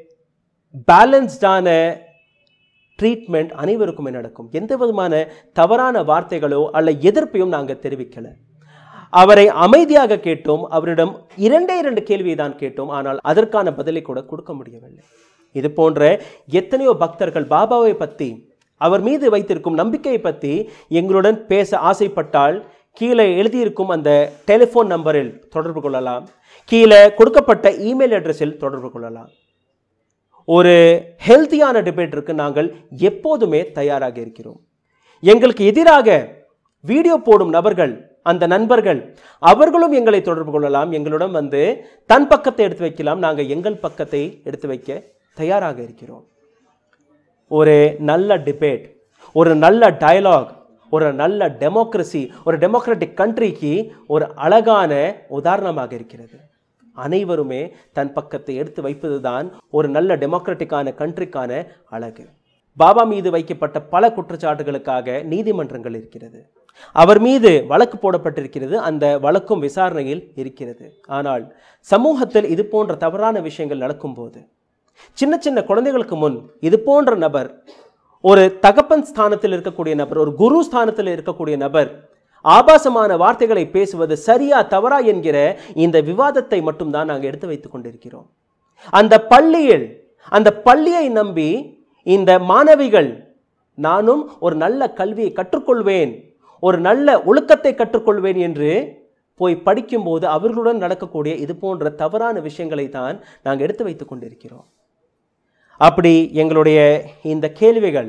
பேலன்ஸ்டான ட்ரீட்மெண்ட் அனைவருக்குமே நடக்கும் எந்த விதமான தவறான வார்த்தைகளோ அல்ல எதிர்ப்பையும் நாங்கள் தெரிவிக்கல அவரை அமைதியாக கேட்டோம் அவரிடம் இரண்டே இரண்டு கேள்வியை தான் கேட்டோம் ஆனால் அதற்கான பதிலை கூட கொடுக்க முடியவில்லை இது போன்ற எத்தனையோ பக்தர்கள் பாபாவை பற்றி அவர் மீது வைத்திருக்கும் நம்பிக்கையை பற்றி எங்களுடன் பேச ஆசைப்பட்டால் கீழே எழுதியிருக்கும் அந்த டெலிஃபோன் நம்பரில் தொடர்பு கொள்ளலாம் கீழே கொடுக்கப்பட்ட இமெயில் அட்ரஸில் தொடர்பு கொள்ளலாம் ஒரு ஹெல்த்தியான டிபேட்டிற்கு நாங்கள் எப்போதுமே தயாராக இருக்கிறோம் எங்களுக்கு எதிராக வீடியோ போடும் நபர்கள் அந்த நண்பர்கள் அவர்களும் எங்களை தொடர்பு கொள்ளலாம் எங்களுடன் வந்து தன் பக்கத்தை எடுத்து வைக்கலாம் நாங்கள் எங்கள் பக்கத்தை எடுத்து வைக்க தயாராக இருக்கிறோம் ஒரு நல்ல டிபேட் ஒரு நல்ல டயலாக் ஒரு நல்ல டெமோக்ரஸி ஒரு டெமோக்ராட்டிக் கண்ட்ரிக்கு ஒரு அழகான உதாரணமாக இருக்கிறது அனைவருமே தன் பக்கத்தை எடுத்து வைப்பதுதான் ஒரு நல்ல டெமோக்ராட்டிக்கான கண்ட்ரிக்கான அழகு பாபா மீது வைக்கப்பட்ட பல குற்றச்சாட்டுகளுக்காக நீதிமன்றங்கள் இருக்கிறது அவர் மீது வழக்கு போடப்பட்டிருக்கிறது அந்த வழக்கும் விசாரணையில் இருக்கிறது ஆனால் சமூகத்தில் இது போன்ற தவறான விஷயங்கள் நடக்கும்போது சின்ன சின்ன குழந்தைகளுக்கு முன் இது போன்ற நபர் ஒரு தகப்பன் ஸ்தானத்தில் இருக்கக்கூடிய நபர் ஒரு குரு ஸ்தானத்தில் இருக்கக்கூடிய நபர் ஆபாசமான வார்த்தைகளை பேசுவது சரியா தவறா என்கிற இந்த விவாதத்தை மட்டும்தான் நாங்கள் எடுத்து வைத்துக் கொண்டிருக்கிறோம் அந்த பள்ளியில் அந்த பள்ளியை நம்பி இந்த மாணவிகள் நானும் ஒரு நல்ல கல்வியை கற்றுக்கொள்வேன் ஒரு நல்ல ஒழுக்கத்தை கற்றுக்கொள்வேன் என்று போய் படிக்கும்போது அவர்களுடன் நடக்கக்கூடிய இது போன்ற தவறான விஷயங்களை தான் நாங்கள் எடுத்து வைத்துக் கொண்டிருக்கிறோம் அப்படி எங்களுடைய இந்த கேள்விகள்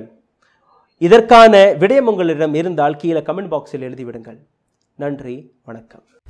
இதற்கான விடயம் உங்களிடம் இருந்தால் கீழே கமெண்ட் பாக்ஸில் எழுதிவிடுங்கள் நன்றி வணக்கம்